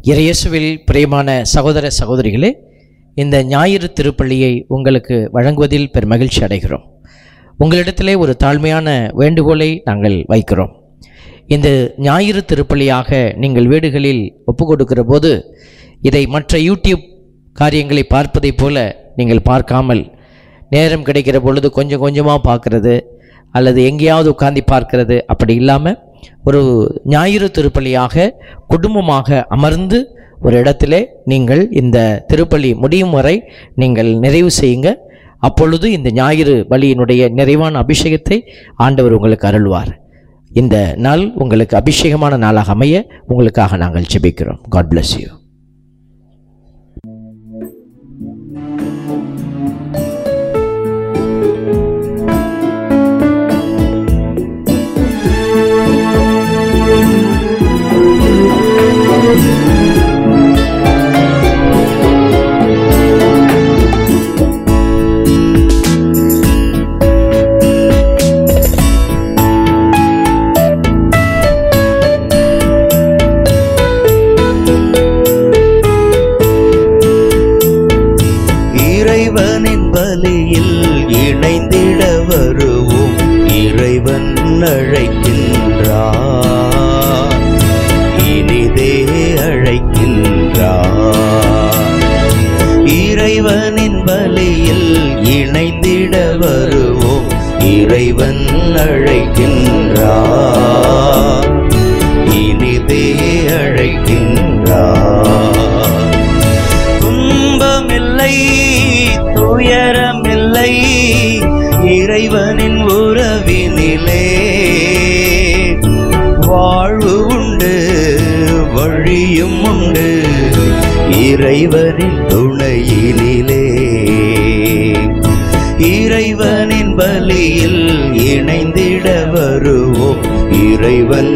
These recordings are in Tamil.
இறையேசுவில் பிரியமான சகோதர சகோதரிகளே இந்த ஞாயிறு திருப்பள்ளியை உங்களுக்கு வழங்குவதில் பெருமகிழ்ச்சி அடைகிறோம் உங்களிடத்திலே ஒரு தாழ்மையான வேண்டுகோளை நாங்கள் வைக்கிறோம் இந்த ஞாயிறு திருப்பள்ளியாக நீங்கள் வீடுகளில் ஒப்பு கொடுக்கிற போது இதை மற்ற யூடியூப் காரியங்களை பார்ப்பதைப் போல நீங்கள் பார்க்காமல் நேரம் கிடைக்கிற பொழுது கொஞ்சம் கொஞ்சமாக பார்க்கறது அல்லது எங்கேயாவது உட்கார்ந்து பார்க்கிறது அப்படி இல்லாமல் ஒரு ஞாயிறு திருப்பலியாக குடும்பமாக அமர்ந்து ஒரு இடத்திலே நீங்கள் இந்த திருப்பலி முடியும் வரை நீங்கள் நிறைவு செய்யுங்க அப்பொழுது இந்த ஞாயிறு பலியினுடைய நிறைவான அபிஷேகத்தை ஆண்டவர் உங்களுக்கு அருள்வார் இந்த நாள் உங்களுக்கு அபிஷேகமான நாளாக அமைய உங்களுக்காக நாங்கள் ஜெபிக்கிறோம் காட் bless யூ இறைவனின் பலியில் இணைந்திட வருவோம் இறைவன் அழைக்கின்றார் இனிதே அழைக்கின்றார் இறைவனின் பலியில் இணைந்திட வருவோம் இறைவன் அழைக்கின்றார் இனிதே அழைக்கின்றார் துன்பமில்லை துயரமில்லை இறைவனின் உறவினிலே வாழ்வு உண்டு வழியும் உண்டு இறைவனின் துணையினிலே இறைவனின் பலியில் இணைந்திட வருவோம் இறைவன்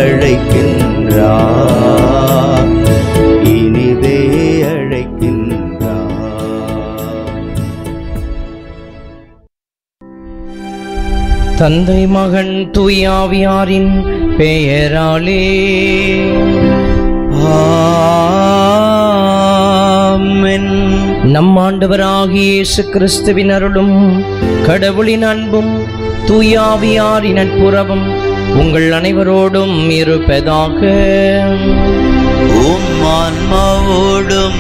அழைக்கின்றார் இனிதே அழைக்கின்றார் தந்தை மகன் தூயாவியாரின் பெயராலே ஆமென் நம் ஆண்டவராகிய இயேசு கிறிஸ்துவின் அருளும் கடவுளின் அன்பும் தூயாவியாரின் நட்புறவும் உங்கள் அனைவரோடும் இருப்பதாக உம் ஆன்மாவோடும்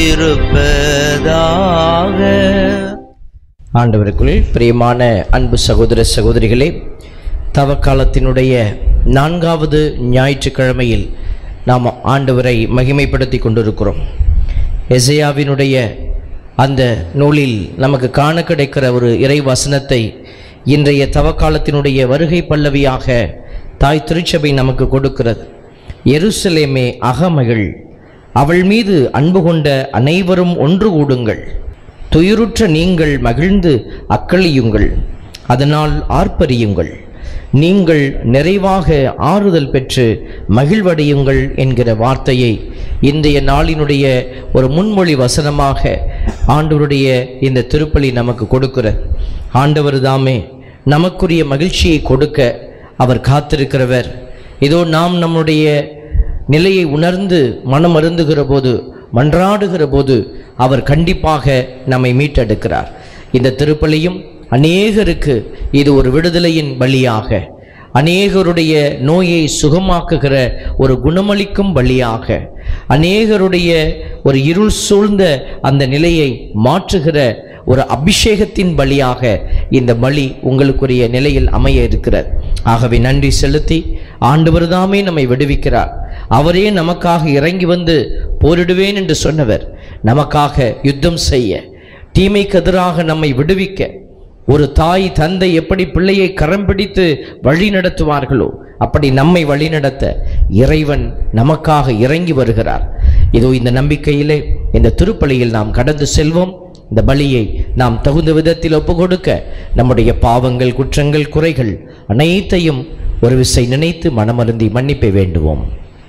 இருப்பதாக ஆண்டவருக்குள் பிரியமான அன்பு சகோதர சகோதரிகளே தவக்காலத்தினுடைய நான்காவது ஞாயிற்றுக்கிழமையில் நாம் ஆண்டவரை மகிமைப்படுத்தி கொண்டிருக்கிறோம் எசையாவினுடைய அந்த நூலில் நமக்கு காண கிடைக்கிற ஒரு இறை வசனத்தை இன்றைய தவக்காலத்தினுடைய வருகை பல்லவியாக தாய் திருச்சபை நமக்கு கொடுக்கிறது எருசலேமே அகமகிழ் அவள் மீது அன்பு கொண்ட அனைவரும் ஒன்று கூடுங்கள் துயருற்ற நீங்கள் மகிழ்ந்து அக்களியுங்கள் அதனால் ஆர்ப்பரியுங்கள் நீங்கள் நிறைவாக ஆறுதல் பெற்று மகிழ்வடையுங்கள் என்கிற வார்த்தையை இன்றைய நாளினுடைய ஒரு முன்மொழி வசனமாக ஆண்டவருடைய இந்த திருப்பலி நமக்கு கொடுக்கிற ஆண்டவர் தாமே நமக்குரிய மகிழ்ச்சியை கொடுக்க அவர் காத்திருக்கிறவர் இதோ நாம் நம்முடைய நிலையை உணர்ந்து மனம் அருந்துகிற போது மன்றாடுகிற போது அவர் கண்டிப்பாக நம்மை மீட்டெடுக்கிறார் இந்த திருப்பலியும் அநேகருக்கு இது ஒரு விடுதலையின் பலியாக அநேகருடைய நோயை சுகமாக்குகிற ஒரு குணமளிக்கும் பலியாக அநேகருடைய ஒரு இருள் சூழ்ந்த அந்த நிலையை மாற்றுகிற ஒரு அபிஷேகத்தின் பலியாக இந்த பலி உங்களுக்குரிய நிலையில் அமைய இருக்கிறது ஆகவே நன்றி செலுத்தி ஆண்டவர் தாமே நம்மை விடுவிக்கிறார் அவரே நமக்காக இறங்கி வந்து போரிடுவேன் என்று சொன்னவர் நமக்காக யுத்தம் செய்ய தீமைக்கு எதிராக நம்மை விடுவிக்க ஒரு தாய் தந்தை எப்படி பிள்ளையை கரம் பிடித்து வழி நடத்துவார்களோ அப்படி நம்மை வழிநடத்த இறைவன் நமக்காக இறங்கி வருகிறார் இதோ இந்த நம்பிக்கையிலே இந்த திருப்பலியில் நாம் கடந்து செல்வோம் இந்த பலியை நாம் தகுந்த விதத்தில் ஒப்பு கொடுக்க நம்முடைய பாவங்கள் குற்றங்கள் குறைகள் அனைத்தையும் ஒரு விசை நினைத்து மனமருந்தி மன்னிப்பை வேண்டுவோம்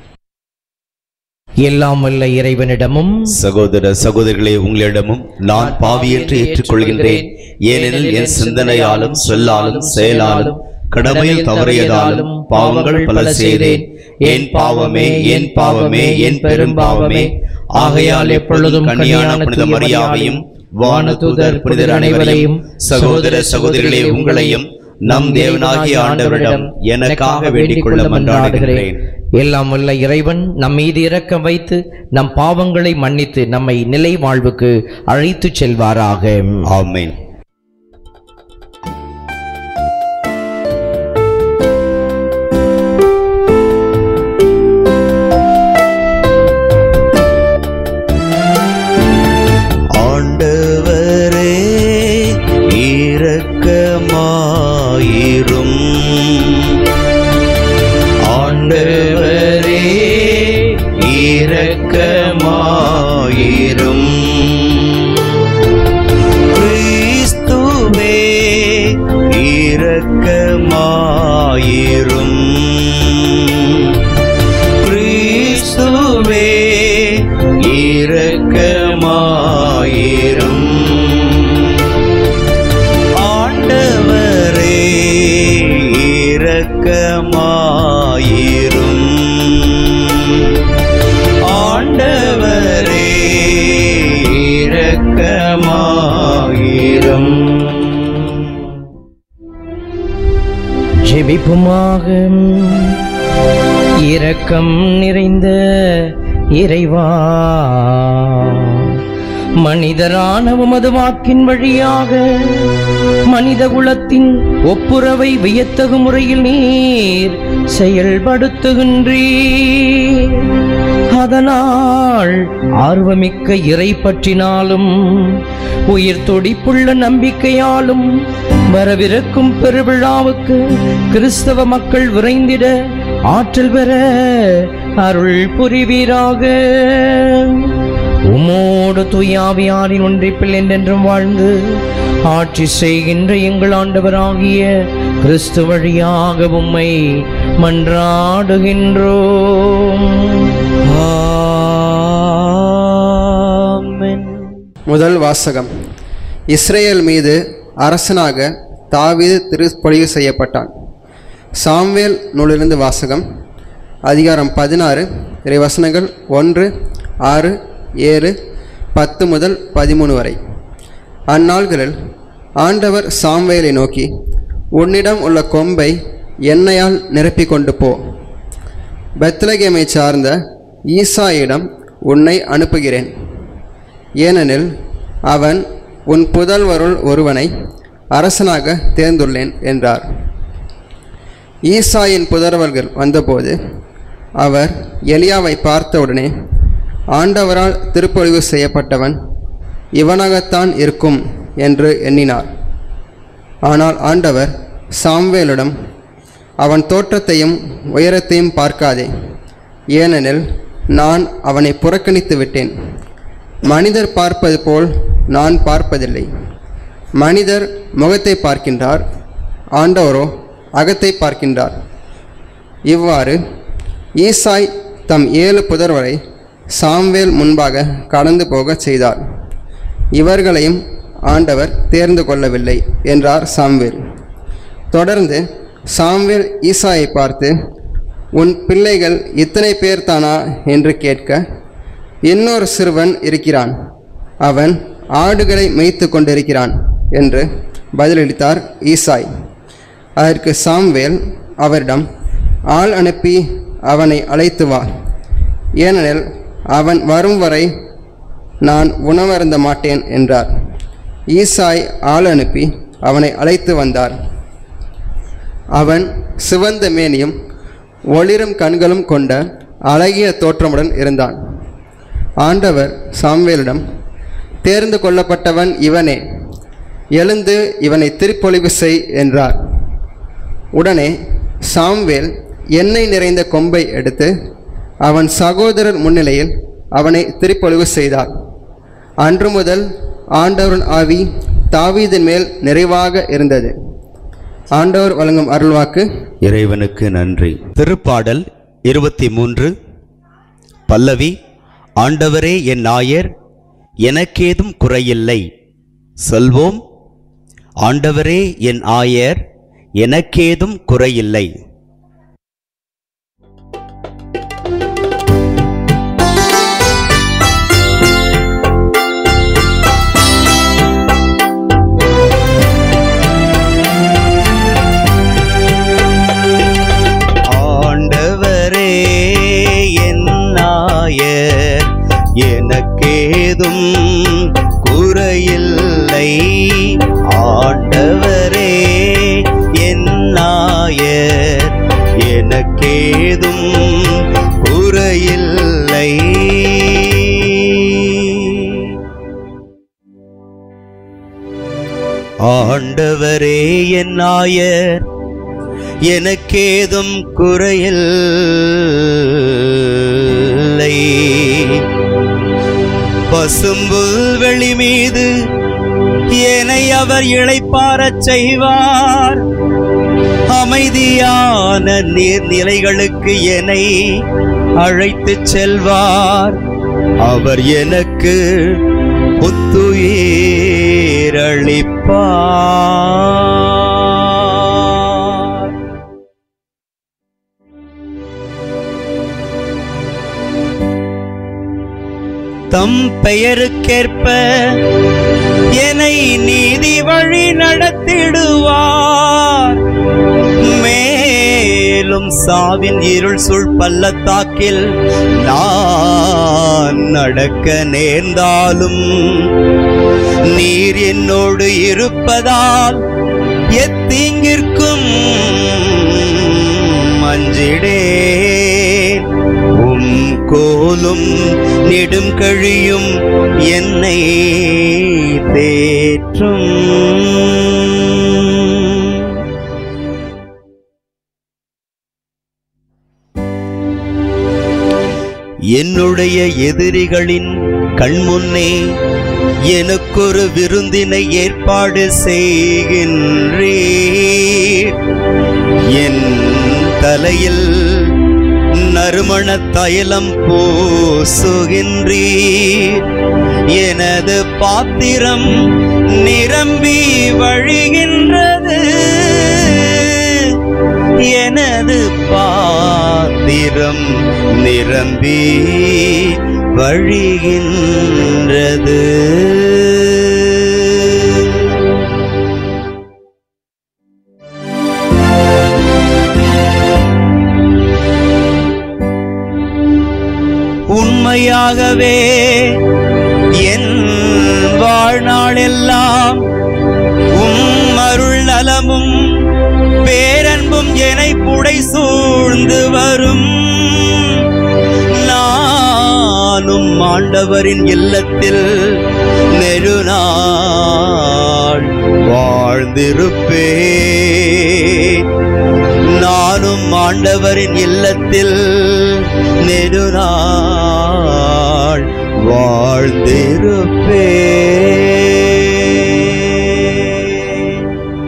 எல்லாம் வல்ல இறைவனிடமும் சகோதர சகோதரிகளே உங்களிடமும் நான் பாவி என்று ஏற்றுக்கொள்கின்றேன் ஏனெனில் என் சிந்தனையாலும் சொல்லாலும் செயலாலும் கடமையில் தவறியதாலும் பாவங்கள் பல செய்தேன் என் பாவமே என் பாவமே என் பெரும் பாவமே ஆகையால் எப்பொழுதும் கன்னியான புனித மரியாவையும் வானதூதர் புனிதர் அனைவரையும் சகோதர சகோதரிகளே உங்களையும் நம் தேவனாகிய ஆண்டவரிடம் எனக்காக வேண்டிக் கொள்ள மன்றாடுகிறேன் எல்லாம் வல்ல இறைவன் நம் மீது இரக்கம் வைத்து நம் பாவங்களை மன்னித்து நம்மை நிலை வாழ்வுக்கு அழைத்துச் செல்வாராக ஆமென் ஆண்டவரே இரக்கமாயிரும் ஆண்டவரே இரக்கமாயிரும் கிறிஸ்துவே இரக்கமாயிரும் கிறிஸ்துவே இரக்கமாயிரும் ஆண்டவரே இரக்கமாயிரும் ஆண்டவரே இரக்கமாயிரும் ஜெபிப்புமாக இரக்கம் நிறைந்த இறைவா மனிதரான உமது வாக்கின் வழியாக மனித குலத்தின் ஒப்புரவை வியத்தகு முறையில் நீர் செயல்படுத்துகின்றீர் அதனால் ஆர்வமிக்க இறை பற்றினாலும் உயிர் துடிப்புள்ள நம்பிக்கையாலும் வரவிருக்கும் பெருவிழாவுக்கு கிறிஸ்தவ மக்கள் விரைந்திட ஆற்றல் பெற அருள் புரிவீராக உமோடு துயாவியாரின் ஒன்றிப்பில் என்றென்றும் வாழ்ந்து ஆட்சி செய்கின்ற எங்கள் ஆண்டவராகிய கிறிஸ்து வழியாக உம்மை மன்றாடுகின்றோம் ஆமென் முதல் வாசகம் இஸ்ரேல் மீது அரசனாக தாவீது திருப்பொழிவு செய்யப்பட்டான் சாம்வேல் நூலிலிருந்து வாசகம் அதிகாரம் பதினாறு இறை வசனங்கள் ஒன்று ஆறு ஏழு பத்து முதல் பதிமூணு வரை அந்நாள்களில் ஆண்டவர் சாம்வேலை நோக்கி உன்னிடம் உள்ள கொம்பை எண்ணெயால் நிரப்பிக் கொண்டு போ பெத்லகேமை சார்ந்த ஈசாயிடம் உன்னை அனுப்புகிறேன் ஏனெனில் அவன் உன் புதல்வருள் ஒருவனை அரசனாக தேர்ந்துள்ளேன் என்றார் ஈசாயின் புதல்வர்கள் வந்தபோது அவர் எலியாவை பார்த்தவுடனே ஆண்டவரால் திருப்பொழிவு செய்யப்பட்டவன் இவனாகத்தான் இருக்கும் என்று எண்ணினார் ஆனால் ஆண்டவர் சாம்வேலிடம் அவன் தோற்றத்தையும் உயரத்தையும் பார்க்காதே ஏனெனில் நான் அவனை புறக்கணித்து விட்டேன் மனிதர் பார்ப்பது போல் நான் பார்ப்பதில்லை மனிதர் முகத்தை பார்க்கின்றார் ஆண்டவரோ அகத்தை பார்க்கின்றார் இவ்வாறு ஈசாய் தம் ஏழு புதர்வரை சாம்வேல் முன்பாக கடந்து போகச் செய்தார் இவர்களையும் ஆண்டவர் தேர்ந்து கொள்ளவில்லை என்றார் சாம்வேல் தொடர்ந்து சாம்வேல் ஈசாயை பார்த்து உன் பிள்ளைகள் இத்தனை பேர் தானா என்று கேட்க இன்னொரு சிறுவன் இருக்கிறான் அவன் ஆடுகளை மேய்த்து கொண்டிருக்கிறான் என்று பதிலளித்தார் ஈசாய் அதற்கு சாம்வேல் அவரிடம் ஆள் அனுப்பி அவனை அழைத்து வா ஏனெனில் அவன் வரும் வரை நான் உணவருந்த மாட்டேன் என்றார் ஈசாய் ஆள் அனுப்பி அவனை அழைத்து வந்தார் அவன் சிவந்த மேனியும் ஒளிரும் கண்களும் கொண்ட அழகிய தோற்றமுடன் இருந்தான் ஆண்டவர் சாம்வேலிடம் தேர்ந்து கொள்ளப்பட்டவன் இவனே எழுந்து இவனை திருப்பொழிவு செய் என்றார் உடனே சாம்வேல் எண்ணெய் நிறைந்த கொம்பை எடுத்து அவன் சகோதரர் முன்னிலையில் அவனை திருப்பொழிவு செய்தார் அன்று முதல் ஆண்டவரின் ஆவி தாவீதின் மேல் நிறைவாக இருந்தது ஆண்டவர் வழங்கும் அருள்வாக்கு இறைவனுக்கு நன்றி திருப்பாடல் இருபத்தி மூன்று பல்லவி ஆண்டவரே என் நாயர் எனக்கேதும் குறையில்லை சொல்வோம் ஆண்டவரே என் ஆயர் எனக்கேதும் குறையில்லை ஆண்டவரே என் நாயர் எனக்கேதும் குறையில்லை பசும்புல் வெளி மீது என்னை அவர் இளைப்பாரச் செய்வார் அமைதியான நீர்நிலைகளுக்கு என்னை அழைத்துச் செல்வார் அவர் எனக்கு புத்துயிரளிப்பார் தம் பெயருக்கேற்ப என்னை நீதி வழி நடத்திடுவார் மேலும் சாவின் இருள் சுள் பள்ளத்தாக்கில் நான் நடக்க நேர்ந்தாலும் நீர் என்னோடு இருப்பதால் எத்தீங்கிற்கும் மஞ்சிடேன் உம் கோலும் நெடும் கழியும் என்னை தேற்றும் என்னுடைய எதிரிகளின் கண்முன்னே எனக்கொரு விருந்தினை ஏற்பாடு செய்கின்றீர் என் தலையில் நறுமண தைலம் பூசுகின்றீர் எனது பாத்திரம் நிரம்பி வழிகின்றது எனது பாத்திரம் நிரம்பி வழிகின்றது உண்மையாகவே என் வாழ்நாளெல்லாம் உம் அருள் நலமும் பேரன்பும் என்னை புடை சூழ்ந்து வரும் நானும் ஆண்டவரின் இல்லத்தில் நெடுநாள் வாழ்ந்திருப்பேன் நானும் ஆண்டவரின் இல்லத்தில் நெடுநாள் வாழ்ந்திருப்பேன்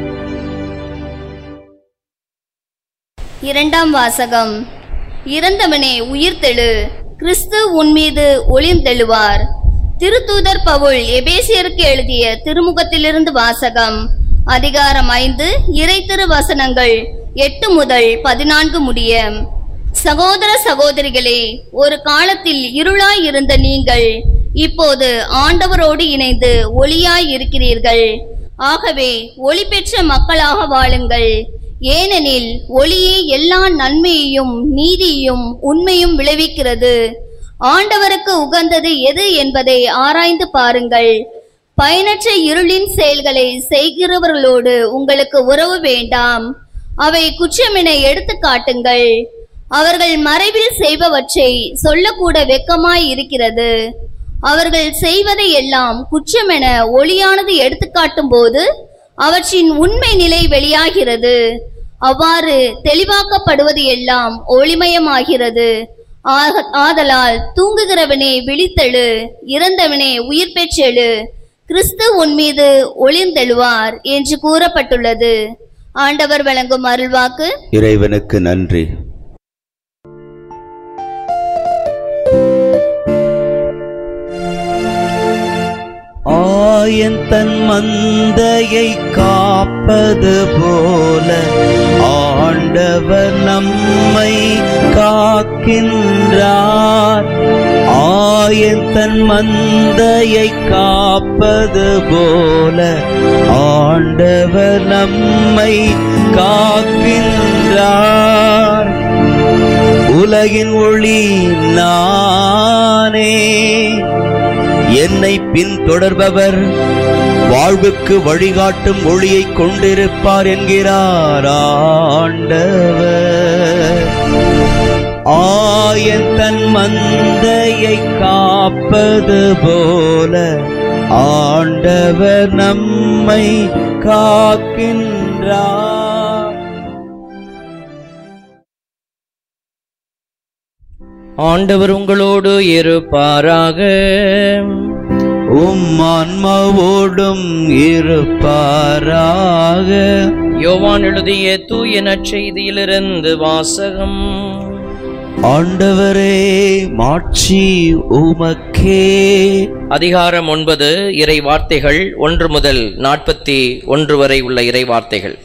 இரண்டாம் வாசகம் இறந்தவனே உயிர்த்தெழு கிறிஸ்து உன் மீது ஒளிர்ந்தெழுவார் திருத்தூதர் பவுல் எபேசியருக்கு எழுதிய திருமுகத்திலிருந்து வாசகம் அதிகாரம் ஐந்து இறை வசனங்கள் எட்டு முதல் பதினான்கு முடிய சகோதர சகோதரிகளே ஒரு காலத்தில் இருளாய் இருந்த நீங்கள் இப்போது ஆண்டவரோடு இணைந்து ஒளியாய் இருக்கிறீர்கள் ஆகவே ஒளி பெற்ற மக்களாக வாழுங்கள் ஏனெனில் ஒளியே எல்லா நன்மையையும் நீதியையும் உண்மையும் விளைவிக்கிறது ஆண்டவருக்கு உகந்தது எது என்பதை ஆராய்ந்து பாருங்கள் பயனற்ற இருளின் செயல்களை செய்கிறவர்களோடு உங்களுக்கு உறவு வேண்டாம் அவை குற்றமென எடுத்து காட்டுங்கள் அவர்கள் மறைவில் செய்பவற்றை சொல்லக்கூட வெக்கமாய் இருக்கிறது அவர்கள் செய்வதை எல்லாம் குற்றமென ஒளியானது எடுத்துக்காட்டும் போது அவற்றின் உண்மை நிலை வெளியாகிறது அவ்வாறு தெளிவாக்கப்படுவது எல்லாம் ஒளிமயமாகிறது ஆக- ஆதலால் தூங்குகிறவனே விழித்தெழு இறந்தவனே உயிர் பெற்றெழு கிறிஸ்து உன் மீது ஒளிர்ந்தெழுவார் என்று கூறப்பட்டுள்ளது ஆண்டவர் வழங்கும் அருள்வாக்கு இறைவனுக்கு நன்றி ஆயன் தன் மந்தையை காப்பது போல ஆண்டவர் நம்மை காக்கின்றார் ஆயன் தன் மந்தையை காப்பது போல ஆண்டவர் நம்மை காக்கின்றார் உலகின் ஒளி நானே என்னை பின்தொடர்பவர் வாழ்வுக்கு வழிகாட்டும் ஒளியை கொண்டிருப்பார் என்கிறார் ஆண்டவர் ஆயன் தன் மந்தையை காப்பது போல ஆண்டவர் நம்மை காக்கின்றார் ஆண்டவர் உங்களோடு இருப்பாராக உம் ஆன்மாவோடும் இருப்பாராக யோவான் எழுதிய தூய நற்செய்தியிலிருந்து வாசகம் ஆண்டவரே மாட்சி உமக்கே அதிகாரம் ஒன்பது இறை வார்த்தைகள் ஒன்று முதல் நாற்பத்தி ஒன்று வரை உள்ள இறை வார்த்தைகள்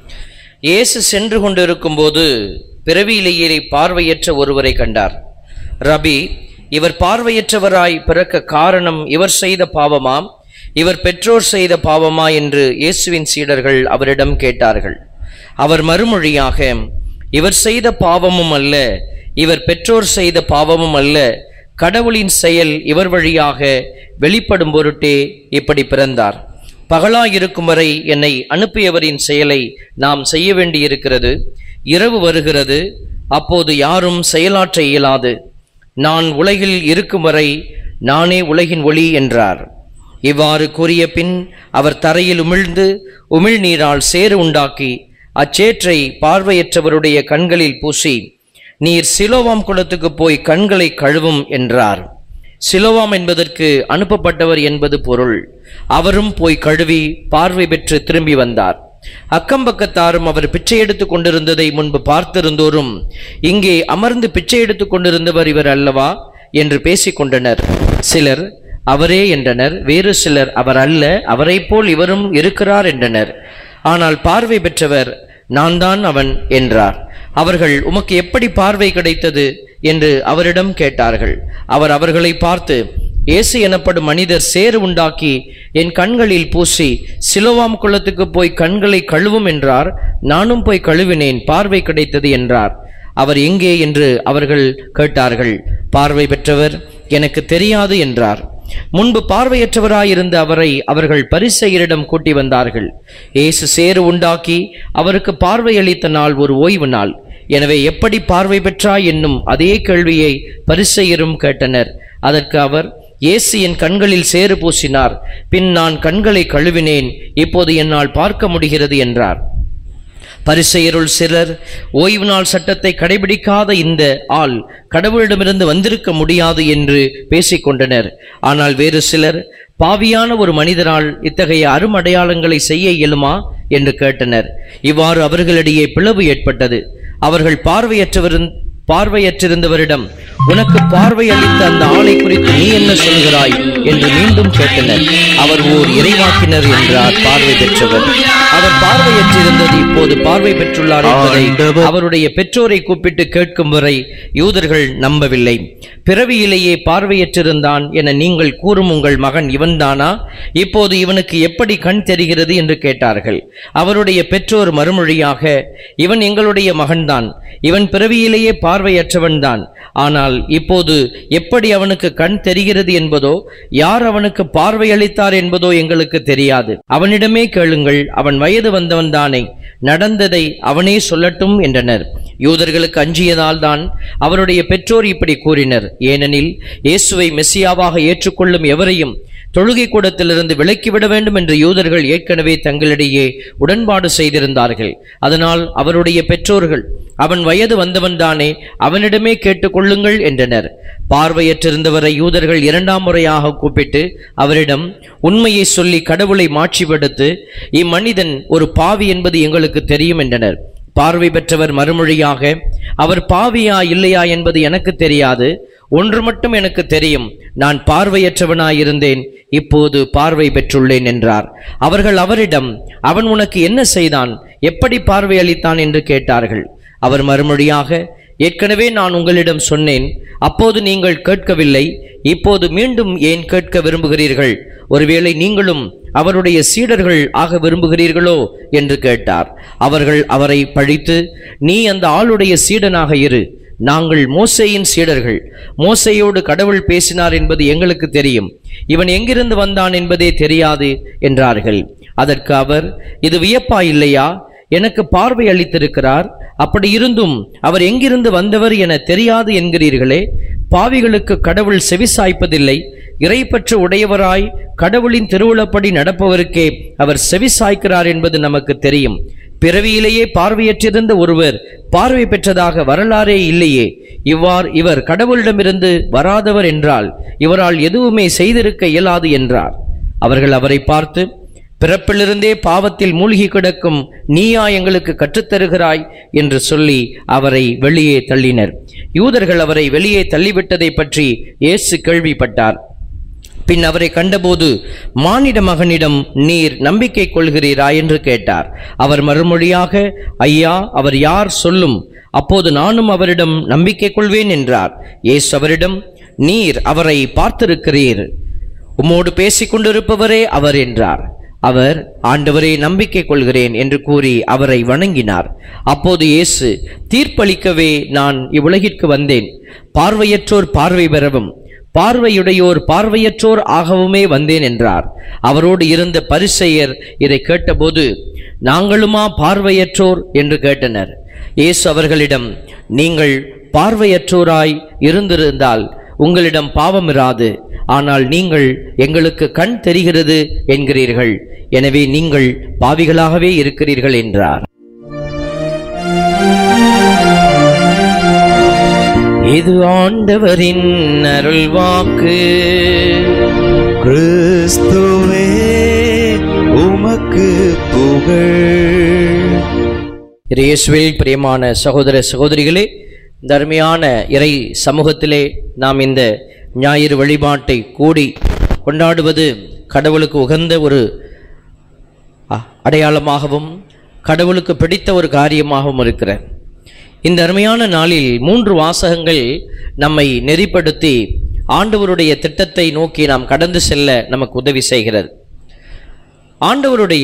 இயேசு சென்று கொண்டிருக்கும்போது பிறவியிலேயே பார்வையற்ற ஒருவரை கண்டார் ரபி இவர் பார்வையற்றவராய் பிறக்க காரணம் இவர் செய்த பாவமாம் இவர் பெற்றோர் செய்த பாவமா என்று இயேசுவின் சீடர்கள் அவரிடம் கேட்டார்கள் அவர் மறுமொழியாக இவர் செய்த பாவமும் அல்ல இவர் பெற்றோர் செய்த பாவமும் அல்ல கடவுளின் செயல் இவர் வழியாக வெளிப்படும் பொருட்டே இப்படி பிறந்தார் பகலாயிருக்கும் வரை என்னை அனுப்பியவரின் செயலை நாம் செய்ய வேண்டியிருக்கிறது இரவு வருகிறது அப்போது யாரும் செயலாற்ற இயலாது நான் உலகில் இருக்கும் வரை நானே உலகின் ஒளி என்றார் இவ்வாறு கூறிய பின் அவர் தரையில் உமிழ்ந்து உமிழ்நீரால் சேறு உண்டாக்கி அச்சேற்றை பார்வையற்றவருடைய கண்களில் பூசி நீர் சிலோவாம் குளத்துக்கு போய் கண்களை கழுவும் என்றார் சிலோவாம் என்பதற்கு அனுப்பப்பட்டவர் என்பது பொருள் அவரும் போய் கழுவி பார்வை பெற்று திரும்பி வந்தார் அக்கம்பக்கத்தாரும் அவர் பிச்சை எடுத்துக் கொண்டிருந்ததை முன்பு பார்த்திருந்தோரும் இங்கே அமர்ந்து பிச்சை எடுத்துக் கொண்டிருந்தவர் இவர் அல்லவா என்று பேசிக் கொண்டனர் சிலர் அவரே என்றனர் வேறு சிலர் அவர் அல்ல அவரைப் போல் இவரும் இருக்கிறார் என்றனர் ஆனால் பார்வை பெற்றவர் நான் தான் அவன் என்றார் அவர்கள் உமக்கு எப்படி பார்வை கிடைத்தது என்று அவரிடம் கேட்டார்கள் அவர் அவர்களை பார்த்து இயேசு எனப்படும் மனிதர் சேறு உண்டாக்கி என் கண்களில் பூசி சிலோவாம் குளத்துக்கு போய் கண்களை கழுவும் என்றார் நானும் போய் கழுவினேன் பார்வை கிடைத்தது என்றார் அவர் எங்கே என்று அவர்கள் கேட்டார்கள் பார்வை பெற்றவர் எனக்கு தெரியாது என்றார் முன்பு பார்வையற்றவராயிருந்த அவரை அவர்கள் பரிசெயரிடம் கூட்டி வந்தார்கள் இயேசு சேறு உண்டாக்கி அவருக்கு பார்வையளித்த நாள் ஒரு ஓய்வு நாள் எனவே எப்படி பார்வை பெற்றாய் என்னும் அதே கேள்வியை பரிசெயரும் கேட்டனர் அதற்கு அவர் இயேசு என் கண்களில் சேறு பூசினார் பின் நான் கண்களை கழுவினேன் இப்போது என்னால் பார்க்க முடிகிறது என்றார் பரிசெயருள் சிலர் ஓய்வு நாள் சட்டத்தை கடைபிடிக்காத இந்த ஆள் கடவுளிடமிருந்து வந்திருக்க முடியாது என்று பேசிக்கொண்டனர் ஆனால் வேறு சிலர் பாவியான ஒரு மனிதரால் இத்தகைய அருமடையாளங்களை செய்ய இயலுமா என்று கேட்டனர் இவ்வாறு அவர்களிடையே பிளவு ஏற்பட்டது அவர்கள் பார்வையற்றவரின் பார்வையற்றிருந்தவரிடம் உனக்கு பார்வை அளித்த அந்த ஆளை குறித்து நீ என்ன சொல்கிறாய் என்று மீண்டும் கேட்டனர் அவர் ஓர் இறைவாக்கினர் என்றார் பார்வை பெற்றவர் அவர் பார்வையற்றிருந்தது இப்போது பார்வை பெற்றுள்ளார் என்பதை அவருடைய பெற்றோரை கூப்பிட்டு கேட்கும் வரை யூதர்கள் நம்பவில்லை பிறவியிலேயே பார்வையற்றிருந்தான் என நீங்கள் கூறும் உங்கள் மகன் இவன்தானா இப்போது இவனுக்கு எப்படி கண் தெரிகிறது என்று கேட்டார்கள் அவருடைய பெற்றோர் மறுமொழியாக இவன் எங்களுடைய மகன்தான் இவன் பிறவியிலேயே பார்வையற்றவன்தான் ஆனால் இப்போது எப்படி அவனுக்கு கண் தெரிகிறது என்பதோ யார் அவனுக்கு பார்வை அளித்தார் என்பதோ எங்களுக்கு தெரியாது அவனிடமே கேளுங்கள் அவன் வயது வந்தவன்தானே நடந்ததை அவனே சொல்லட்டும் என்றனர் யூதர்களுக்கு அஞ்சியதால் தான் அவருடைய பெற்றோர் இப்படி கூறினர் ஏனெனில் இயேசுவை மெஸ்ஸியாவாக ஏற்றுக்கொள்ளும் எவரையும் தொழுகை கூடத்திலிருந்து விலக்கிவிட வேண்டும் என்று யூதர்கள் ஏற்கனவே தங்களிடையே உடன்பாடு செய்திருந்தார்கள் அதனால் அவருடைய பெற்றோர்கள் அவன் வயது வந்தவன்தானே அவனிடமே கேட்டுக்கொள்ளுங்கள் என்றனர் பார்வையற்றிருந்தவரை யூதர்கள் இரண்டாம் முறையாக கூப்பிட்டு அவரிடம் உண்மையை சொல்லி கடவுளை மாட்சிப்படுத்து இம்மனிதன் ஒரு பாவி என்பது எங்களுக்கு தெரியும் என்றனர் பார்வை பெற்றவர் மறுமொழியாக அவர் பாவியா இல்லையா என்பது எனக்கு தெரியாது ஒன்று மட்டும் எனக்கு தெரியும் நான் பார்வையற்றவனாயிருந்தேன் இப்போது பார்வை பெற்றுள்ளேன் என்றார் அவர்கள் அவரிடம் அவன் உனக்கு என்ன செய்தான் எப்படி பார்வை அளித்தான் என்று கேட்டார்கள் அவர் மறுமொழியாக ஏற்கனவே நான் உங்களிடம் சொன்னேன் அப்போது நீங்கள் கேட்கவில்லை இப்போது மீண்டும் ஏன் கேட்க விரும்புகிறீர்கள் ஒருவேளை நீங்களும் அவருடைய சீடர்கள் ஆக விரும்புகிறீர்களோ என்று கேட்டார் அவர்கள் அவரை பழித்து நீ அந்த ஆளுடைய சீடனாக இரு நாங்கள் மோசேயின் சீடர்கள் மோசையோடு கடவுள் பேசினார் என்பது எங்களுக்கு தெரியும் இவன் எங்கிருந்து வந்தான் என்பதே தெரியாது என்றார்கள் அதற்கு அவர் இது வியப்பா இல்லையா எனக்கு பார்வை அளித்திருக்கிறார் அப்படி இருந்தும் அவர் எங்கிருந்து வந்தவர் என தெரியாது என்கிறீர்களே பாவிகளுக்கு கடவுள் செவிசாய்ப்பதில்லை இறைப்பற்று உடையவராய் கடவுளின் திருவுளப்படி நடப்பவருக்கே அவர் செவிசாய்க்கிறார் என்பது நமக்கு தெரியும் பிறவியிலேயே பார்வையற்றிருந்த ஒருவர் பார்வை பெற்றதாக வரலாறே இல்லையே இவ்வாறு இவர் கடவுளிடமிருந்து வராதவர் என்றால் இவரால் எதுவுமே செய்திருக்க இயலாது என்றார் அவர்கள் அவரை பார்த்து பிறப்பிலிருந்தே பாவத்தில் மூழ்கி கிடக்கும் நீயா எங்களுக்கு கற்றுத்தருகிறாய் என்று சொல்லி அவரை வெளியே தள்ளினர் யூதர்கள் அவரை வெளியே தள்ளிவிட்டதை பற்றி இயேசு கேள்விப்பட்டார் பின் அவரை கண்டபோது மானிட மகனிடம் நீர் நம்பிக்கை கொள்கிறீரா என்று கேட்டார் அவர் மறுமொழியாக ஐயா அவர் யார் சொல்லும் அப்போது நானும் அவரிடம் நம்பிக்கை கொள்வேன் என்றார் இயேசு அவரிடம் நீர் அவரை பார்த்திருக்கிறீர் உம்மோடு பேசிக் கொண்டிருப்பவரே அவர் என்றார் அவர் ஆண்டவரே நம்பிக்கை கொள்கிறேன் என்று கூறி அவரை வணங்கினார் அப்போது இயேசு தீர்ப்பளிக்கவே நான் இவ்வுலகிற்கு வந்தேன் பார்வையற்றோர் பார்வை பெறவும் பார்வையுடையோர் பார்வையற்றோர் ஆகவுமே வந்தேன் என்றார் அவரோடு இருந்த பரிசெயர் இதை கேட்டபோது நாங்களுமா பார்வையற்றோர் என்று கேட்டனர் இயேசு அவர்களிடம் நீங்கள் பார்வையற்றோராய் இருந்திருந்தால் உங்களிடம் பாவம் இராது ஆனால் நீங்கள் எங்களுக்கு கண் தெரிகிறது என்கிறீர்கள் எனவே நீங்கள் பாவிகளாகவே இருக்கிறீர்கள் என்றார் இது ஆண்டவரின் அருள்வாக்கு கிறிஸ்துவே உமக்கு புகழ் இயேசுவில் பிரியமான சகோதர சகோதரிகளே இந்த அருமையான இறை சமூகத்திலே நாம் இந்த ஞாயிறு வழிபாட்டை கூடி கொண்டாடுவது கடவுளுக்கு உகந்த ஒரு அ- அடையாளமாகவும் கடவுளுக்கு பிடித்த ஒரு காரியமாகவும் இருக்கிற இந்த அருமையான நாளில் மூன்று வாசகங்கள் நம்மை நெறிப்படுத்தி ஆண்டவருடைய திட்டத்தை நோக்கி நாம் கடந்து செல்ல நமக்கு உதவி செய்கிறது ஆண்டவருடைய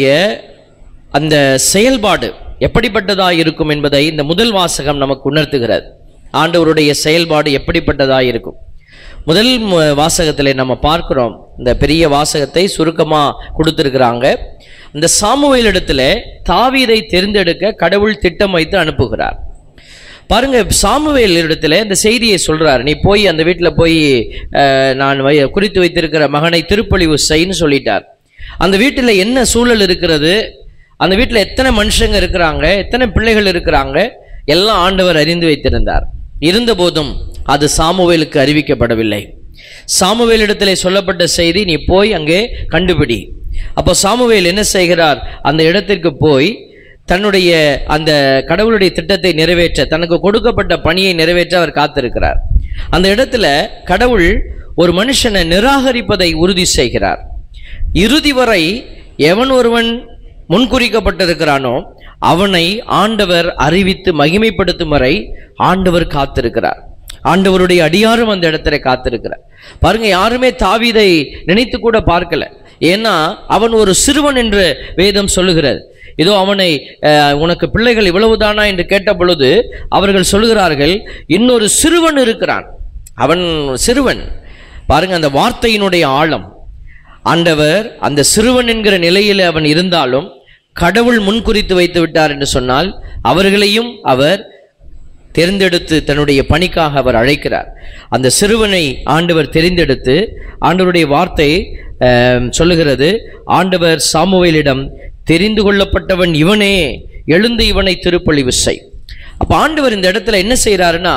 அந்த செயல்பாடு எப்படிப்பட்டதாக இருக்கும் என்பதை இந்த முதல் வாசகம் நமக்கு உணர்த்துகிறது ஆண்டவருடைய செயல்பாடு எப்படிப்பட்டதாக இருக்கும் முதல் மு- வாசகத்திலே நம்ம பார்க்கிறோம் இந்த பெரிய வாசகத்தை சுருக்கமாக கொடுத்துருக்குறாங்க இந்த சாமுவேல் இடத்துல தாவீதை தேர்ந்தெடுக்க கடவுள் திட்டம் வைத்து அனுப்புகிறார் பாருங்க சாமுவேல் இடத்துல இந்த செய்தியை சொல்றார் நீ போய் அந்த வீட்டில் போய் அஹ், நான் வை- குறித்து வைத்திருக்கிற மகனை திருப்பலிவு செய்ன்னு சொல்லிட்டார் அந்த வீட்டில் என்ன சூழல் இருக்கிறது அந்த வீட்டில் எத்தனை மனுஷங்க இருக்கிறாங்க எத்தனை பிள்ளைகள் இருக்கிறாங்க எல்லாம் ஆண்டவர் அறிந்து வைத்திருந்தார் இருந்தபோதும் அது சாமுவேலுக்கு அறிவிக்கப்படவில்லை சாமுவேலிடத்திலே சொல்லப்பட்ட செய்தி நீ போய் அங்கே கண்டுபிடி அப்போ சாமுவேல் என்ன செய்கிறார் அந்த இடத்திற்கு போய் தன்னுடைய அந்த கடவுளுடைய திட்டத்தை நிறைவேற்ற தனக்கு கொடுக்கப்பட்ட பணியை நிறைவேற்ற அவர் காத்திருக்கிறார் அந்த இடத்துல கடவுள் ஒரு மனுஷனை நிராகரிப்பதை உறுதி செய்கிறார் இறுதி வரை எவன் ஒருவன் முன்குறிக்கப்பட்டிருக்கிறானோ அவனை ஆண்டவர் அறிவித்து மகிமைப்படுத்தும் வரை ஆண்டவர் காத்திருக்கிறார் ஆண்டவருடைய அடியாரும் அந்த இடத்துல காத்திருக்கிறார் பாருங்க யாருமே தாவீதை நினைத்து கூட பார்க்கல ஏன்னா அவன் ஒரு சிறுவன் என்று வேதம் சொல்லுகிறது இதோ அவனை அஹ், உனக்கு பிள்ளைகள் இவ்வளவுதானா என்று கேட்ட பொழுது அவர்கள் சொல்லுகிறார்கள் இன்னொரு சிறுவன் இருக்கிறான் அவன் சிறுவன் பாருங்க அந்த வார்த்தையினுடைய ஆழம் ஆண்டவர் அந்த சிறுவன் என்கிற நிலையில் அவன் இருந்தாலும் கடவுள் முன்குறித்து வைத்து விட்டார் என்று சொன்னால் அவர்களையும் அவர் தெரிந்தெடுத்து தன்னுடைய பணிக்காக அவர் அழைக்கிறார் அந்த சிறுவனை ஆண்டவர் தெரிந்தெடுத்து ஆண்டவருடைய வார்த்தை ஆம், சொல்லுகிறது ஆண்டவர் சாமுவேலிடம் தெரிந்து கொள்ளப்பட்டவன் இவனே எழுந்து இவனை திருப்பொழிவு செய் அப்ப ஆண்டவர் இந்த இடத்துல என்ன செய்கிறாருன்னா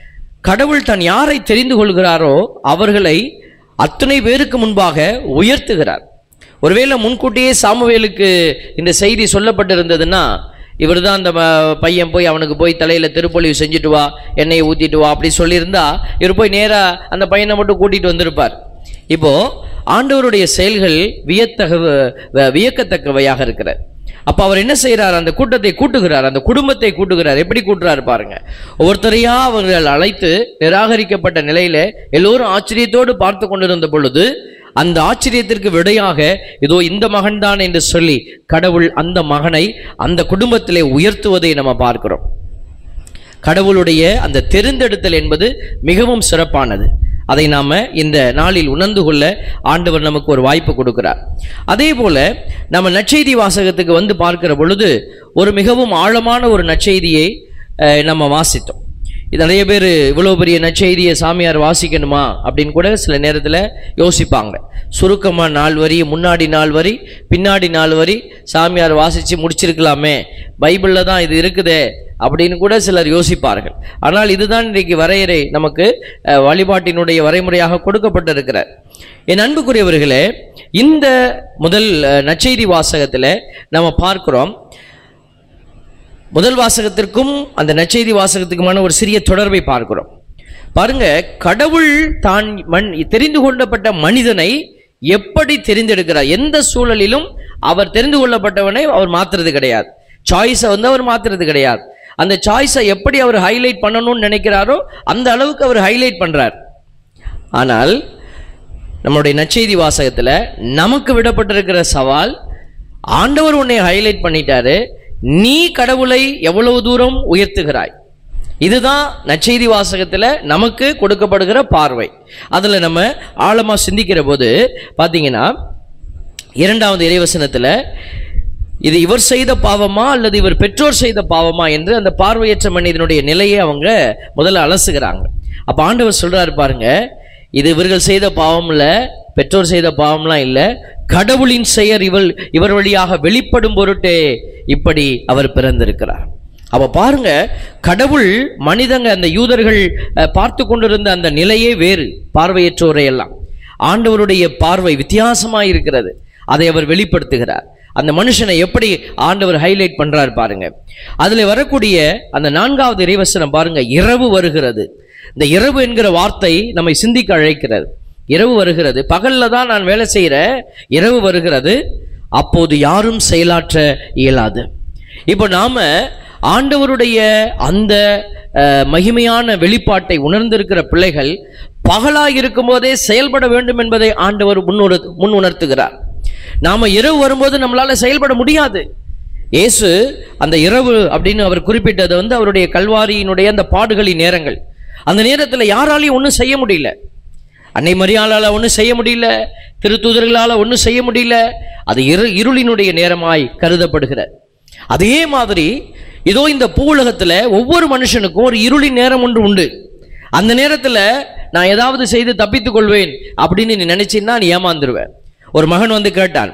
கடவுள் தான் யாரை தெரிந்து கொள்கிறாரோ அவர்களை அத்தனை பேருக்கு முன்பாக உயர்த்துகிறார் ஒருவேளை முன்கூட்டியே சாமுவேலுக்கு இந்த செய்தி சொல்லப்பட்டிருந்ததுன்னா இவர் தான் அந்த ம- பையன் போய் அவனுக்கு போய் தலையில திருப்பொழிவு செஞ்சுட்டு வா எண்ணெயை ஊத்திட்டு வா அப்படி சொல்லியிருந்தா இவர் போய் நேரா அந்த பையனை மட்டும் கூட்டிட்டு வந்திருப்பார் இப்போ ஆண்டவருடைய செயல்கள் வியத்தக வ- வியக்கத்தக்கவையாக இருக்கிறது அப்ப அவர் என்ன செய்றார் அந்த கூட்டத்தை கூட்டுகிறார் அந்த குடும்பத்தை கூட்டுகிறார் எப்படி கூட்டுறாரு பாருங்க ஒவ்வொருத்தரையா அவர்கள் அழைத்து நிராகரிக்கப்பட்ட நிலையில எல்லோரும் ஆச்சரியத்தோடு பார்த்து கொண்டிருந்த பொழுது அந்த ஆச்சரியத்திற்கு விடையாக இதோ இந்த மகன்தான் என்று சொல்லி கடவுள் அந்த மகனை அந்த குடும்பத்திலே உயர்த்துவதை நம்ம பார்க்கிறோம் கடவுளுடைய அந்த தெரிந்தெடுத்தல் என்பது மிகவும் சிறப்பானது அதை நாம இந்த நாளில் உணர்ந்து கொள்ள ஆண்டவர் நமக்கு ஒரு வாய்ப்பு கொடுக்கிறார் அதே போல நம்ம நற்செய்தி வாசகத்துக்கு வந்து பார்க்கிற பொழுது ஒரு மிகவும் ஆழமான ஒரு நற்செய்தியை அஹ், நம்ம வாசித்தோம் இது நிறைய பேர் இவ்வளோ பெரிய நற்செய்தியை சாமியார் வாசிக்கணுமா அப்படின்னு கூட சில நேரத்தில் யோசிப்பாங்க சுருக்கமாக நாள் வரி முன்னாடி நாள் வரி பின்னாடி நாள் வரி சாமியார் வாசித்து முடிச்சிருக்கலாமே பைபிளில் தான் இது இருக்குதே அப்படின்னு கூட சிலர் யோசிப்பார்கள் ஆனால் இதுதான் இன்றைக்கு வரையறை நமக்கு அஹ், வழிபாட்டினுடைய வரைமுறையாக கொடுக்கப்பட்டிருக்கிறார் என் அன்புக்குரியவர்களே இந்த முதல் அஹ், நற்செய்தி வாசகத்தில் நம்ம பார்க்கிறோம் முதல் வாசகத்திற்கும் அந்த நற்செய்தி வாசகத்துக்குமான ஒரு சிறிய தொடர்பை பார்க்கிறோம் பாருங்க கடவுள் தான் மண் தெரிந்து கொள்ளப்பட்ட மனிதனை எப்படி தெரிந்தெடுக்கிறார் எந்த சூழலிலும் அவர் தெரிந்து கொள்ளப்பட்டவனை அவர் மாத்துறது கிடையாது சாய்ஸை வந்து அவர் மாத்துறது கிடையாது அந்த சாய்ஸை எப்படி அவர் ஹைலைட் பண்ணணும்னு நினைக்கிறாரோ அந்த அளவுக்கு அவர் ஹைலைட் பண்றார் ஆனால் நம்மளுடைய நற்செய்தி வாசகத்துல நமக்கு விடப்பட்டிருக்கிற சவால் ஆண்டவர் உன்னை ஹைலைட் பண்ணிட்டாரு நீ கடவுளை எவ்வளவு தூரம் உயர்த்துகிறாய் இதுதான் நற்செய்தி வாசகத்துல நமக்கு கொடுக்கப்படுகிற பார்வை அதுல நம்ம ஆழமா சிந்திக்கிற போது பாத்தீங்கன்னா இரண்டாவது இறைவசனத்துல இது இவர் செய்த பாவமா அல்லது இவர் பெற்றோர் செய்த பாவமா என்று அந்த பார்வையற்ற மனிதனுடைய நிலையை அவங்க முதல்ல அலசுகிறாங்க அப்ப ஆண்டவர் சொல்றாரு பாருங்க இது இவர்கள் செய்த பாவம் இல்ல பெற்றோர் செய்த பாவம்லாம் இல்ல கடவுளின் செயல் இவள் இவர் வழியாக வெளிப்படும் பொருட்டே இப்படி அவர் பிறந்திருக்கிறார் அப்ப பாருங்க கடவுள் மனிதங்க அந்த யூதர்கள் அஹ், பார்த்து கொண்டிருந்த அந்த நிலையே வேறு பார்வையற்றோரை எல்லாம் ஆண்டவருடைய பார்வை வித்தியாசமா இருக்கிறது அதை அவர் வெளிப்படுத்துகிறார் அந்த மனுஷனை எப்படி ஆண்டவர் ஹைலைட் பண்றார் பாருங்க அதுல வரக்கூடிய அந்த நான்காவது இறைவசனம் பாருங்க இரவு வருகிறது இந்த இரவு என்கிற வார்த்தை நம்மை சிந்திக்க அழைக்கிறது இரவு வருகிறது பகல்ல தான் நான் வேலை செய்கிறேன் இரவு வருகிறது அப்போது யாரும் செயலாற்ற இயலாது இப்போ நாம ஆண்டவருடைய அந்த அஹ், மகிமையான வெளிப்பாட்டை உணர்ந்திருக்கிற பிள்ளைகள் பகலாக இருக்கும்போதே செயல்பட வேண்டும் என்பதை ஆண்டவர் முன்னுறு முன் உணர்த்துகிறார் நாம இரவு வரும்போது நம்மளால செயல்பட முடியாது இயேசு அந்த இரவு அப்படின்னு அவர் குறிப்பிட்டது வந்து அவருடைய கல்வாரியினுடைய அந்த பாடுகளின் நேரங்கள் அந்த நேரத்தில் யாராலையும் ஒன்றும் செய்ய முடியல அன்னை மரியாளால் ஒன்றும் செய்ய முடியல திருத்தூதர்களால் ஒன்றும் செய்ய முடியல அது இரு இருளினுடைய நேரமாய் கருதப்படுகிறது அதே மாதிரி இதோ இந்த பூவுலகத்தில் ஒவ்வொரு மனுஷனுக்கும் ஒரு இருளின் நேரம் ஒன்று உண்டு அந்த நேரத்தில் நான் ஏதாவது செய்து தப்பித்துக் கொள்வேன் அப்படின்னு நீ நினைச்சின்னா நீ ஏமாந்துருவேன் ஒரு மகன் வந்து கேட்டான்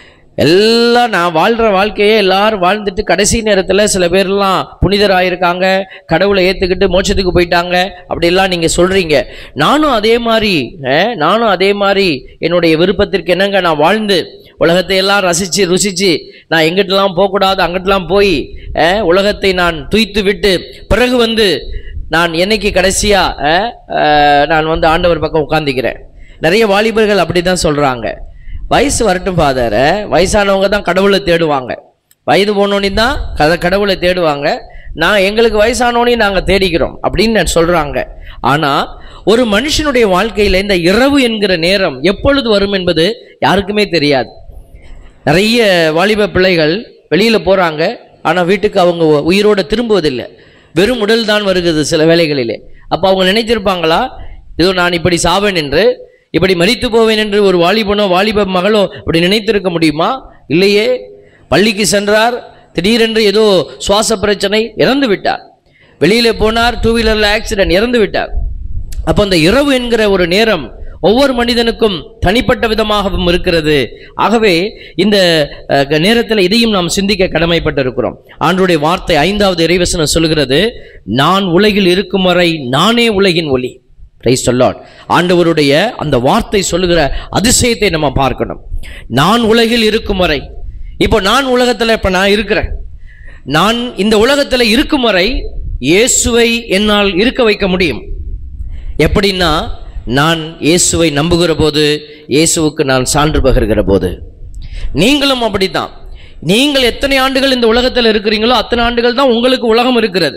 எல்லாம் நான் வாழ்கிற வாழ்க்கையே எல்லாரும் வாழ்ந்துட்டு கடைசி நேரத்தில் சில பேர்லாம் புனிதராயிருக்காங்க கடவுளை ஏற்றுக்கிட்டு மோட்சத்துக்கு போயிட்டாங்க அப்படிலாம் நீங்கள் சொல்கிறீங்க நானும் அதே மாதிரி அஹ், நானும் அதே மாதிரி என்னுடைய விருப்பத்திற்கு என்னங்க நான் வாழ்ந்து உலகத்தை எல்லாம் ரசித்து ருசித்து நான் எங்கிட்டலாம் போகக்கூடாது அங்கிட்டலாம் போய் அஹ், உலகத்தை நான் துய்த்து விட்டு பிறகு வந்து நான் என்னைக்கு கடைசியாக நான் வந்து ஆண்டவர் பக்கம் உட்காந்துக்கிறேன் நிறைய வாலிபர்கள் அப்படி தான் சொல்கிறாங்க வயசு வரட்டும் ஃபாதர் வயசானவங்க தான் கடவுளை தேடுவாங்க வயது போனோன்னே தான் கத கடவுளை தேடுவாங்க நான் எங்களுக்கு வயசானோனே நாங்கள் தேடிக்கிறோம் அப்படின்னு சொல்கிறாங்க ஆனால் ஒரு மனுஷனுடைய வாழ்க்கையில் இந்த இரவு என்கிற நேரம் எப்பொழுது வரும் என்பது யாருக்குமே தெரியாது நிறைய வாலிப பிள்ளைகள் வெளியில் போகிறாங்க ஆனால் வீட்டுக்கு அவங்க உயிரோட திரும்புவதில்லை வெறும் உடல் தான் வருகிறது சில வேளைகளிலே அப்போ அவங்க நினைத்திருப்பாங்களா இதோ நான் இப்படி சாவேன் என்று இப்படி மரித்து போவேன் என்று ஒரு வாலிபனோ வாலிப மகளோ இப்படி நினைத்திருக்க முடியுமா இல்லையே பள்ளிக்கு சென்றார் திடீரென்று ஏதோ சுவாச பிரச்சனை இறந்து விட்டார் வெளியில போனார் டூ வீலர்ல ஆக்சிடென்ட் இறந்து விட்டார் அப்போ அந்த இரவு என்கிற ஒரு நேரம் ஒவ்வொரு மனிதனுக்கும் தனிப்பட்ட விதமாகவும் இருக்கிறது ஆகவே இந்த அஹ், நேரத்தில் இதையும் நாம் சிந்திக்க கடமைப்பட்டிருக்கிறோம் ஆண்டுடைய வார்த்தை ஐந்தாவது இறைவசனம் சொல்கிறது நான் உலகில் இருக்கும் வரை நானே உலகின் ஒளி பிரைஸ் சொல்லாட் ஆண்டவருடைய அந்த வார்த்தை சொல்லுகிற அதிசயத்தை நம்ம பார்க்கணும் நான் உலகில் இருக்கும் வரை இப்போ நான் உலகத்தில் இப்போ நான் இருக்கிறேன் நான் இந்த உலகத்தில் இருக்கும் வரை இயேசுவை என்னால் இருக்க வைக்க முடியும் எப்படின்னா நான் இயேசுவை நம்புகிற போது இயேசுவுக்கு நான் சான்று பகிர்கிற போது நீங்களும் அப்படித்தான் நீங்கள் எத்தனை ஆண்டுகள் இந்த உலகத்தில் இருக்கிறீங்களோ அத்தனை ஆண்டுகள் தான் உங்களுக்கு உலகம் இருக்கிறது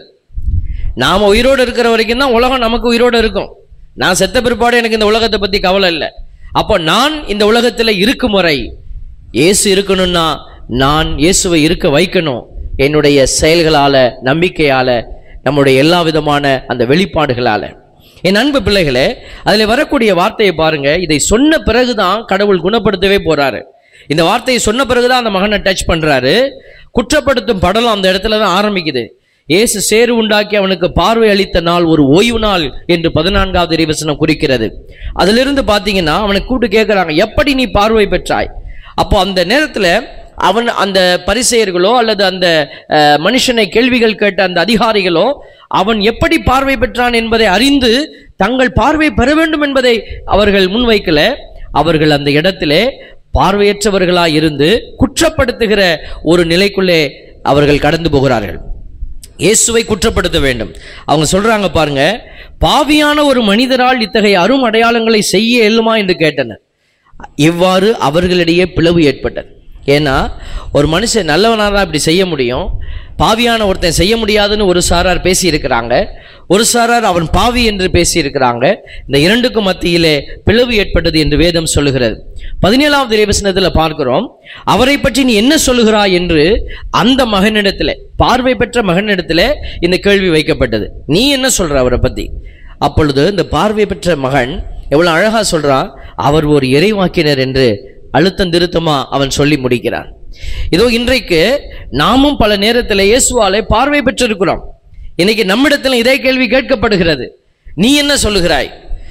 நாம் உயிரோடு இருக்கிற வரைக்கும் தான் உலகம் நமக்கு உயிரோடு இருக்கும் நான் செத்த பிற்பாடு எனக்கு இந்த உலகத்தை பற்றி கவலை இல்லை அப்போ நான் இந்த உலகத்தில் இருக்கும் வரை இயேசு இருக்கணும்னா நான் இயேசுவை இருக்க வைக்கணும் என்னுடைய செயல்களால் நம்பிக்கையால் நம்முடைய எல்லா விதமான அந்த வெளிப்பாடுகளால் என் அன்பு பிள்ளைகளே அதில் வரக்கூடிய வார்த்தையை பாருங்க இதை சொன்ன பிறகுதான் கடவுள் குணப்படுத்தவே போறாரு இந்த வார்த்தையை சொன்ன பிறகுதான் அந்த மகனை டச் பண்றாரு குற்றப்படுத்தும் படலம் அந்த இடத்துல தான் ஆரம்பிக்குது இயேசு சேறு உண்டாக்கி அவனுக்கு பார்வை அளித்த நாள் ஒரு ஓய்வு நாள் என்று பதினான்காவது இறைவசனம் குறிக்கிறது அதிலிருந்து பார்த்தீங்கன்னா அவனை கூப்பிட்டு கேட்குறாங்க எப்படி நீ பார்வை பெற்றாய் அப்போ அந்த நேரத்தில் அவன் அந்த பரிசெயர்களோ அல்லது அந்த அஹ், மனுஷனை கேள்விகள் கேட்ட அந்த அதிகாரிகளோ அவன் எப்படி பார்வை பெற்றான் என்பதை அறிந்து தங்கள் பார்வை பெற வேண்டும் என்பதை அவர்கள் முன்வைக்கல அவர்கள் அந்த இடத்திலே பார்வையற்றவர்களாய் இருந்து குற்றப்படுத்துகிற ஒரு நிலைக்குள்ளே அவர்கள் கடந்து போகிறார்கள் இயேசுவை குற்றப்படுத்த வேண்டும் அவங்க சொல்றாங்க பாருங்க பாவியான ஒரு மனிதரால் இத்தகைய அரும் அடையாளங்களை செய்ய இயலுமா என்று கேட்டனர் இவ்வாறு அவர்களிடையே பிளவு ஏற்பட்டது ஏன்னா ஒரு மனுஷன் நல்லவனாக தான் இப்படி செய்ய முடியும் பாவியான ஒருத்தன் செய்ய முடியாதுன்னு ஒரு சாரார் பேசியிருக்கிறாங்க ஒரு சாரார் அவன் பாவி என்று பேசியிருக்கிறாங்க இந்த இரண்டுக்கும் மத்தியிலே பிளவு ஏற்பட்டது என்று வேதம் சொல்லுகிறது பதினேழாவது இறைவசனத்தில் பார்க்கிறோம் அவரை பற்றி நீ என்ன சொல்லுகிறாய் என்று அந்த மகனிடத்தில் பார்வை பெற்ற மகனிடத்தில் இந்த கேள்வி வைக்கப்பட்டது நீ என்ன சொல்ற அவரை பத்தி அப்பொழுது இந்த பார்வை பெற்ற மகன் எவ்வளவு அழகா சொல்றான் அவர் ஒரு இறைவாக்கினர் என்று அழுத்தம் திருத்தமா அவன் சொல்லி முடிக்கிறான் இதோ இன்றைக்கு நாமும் பல நேரத்தில் இயேசுவாலே பார்வை பெற்றிருக்கிறோம் இன்னைக்கு நம்மிடத்தில் இதே கேள்வி கேட்கப்படுகிறது நீ என்ன சொல்லுகிறாய்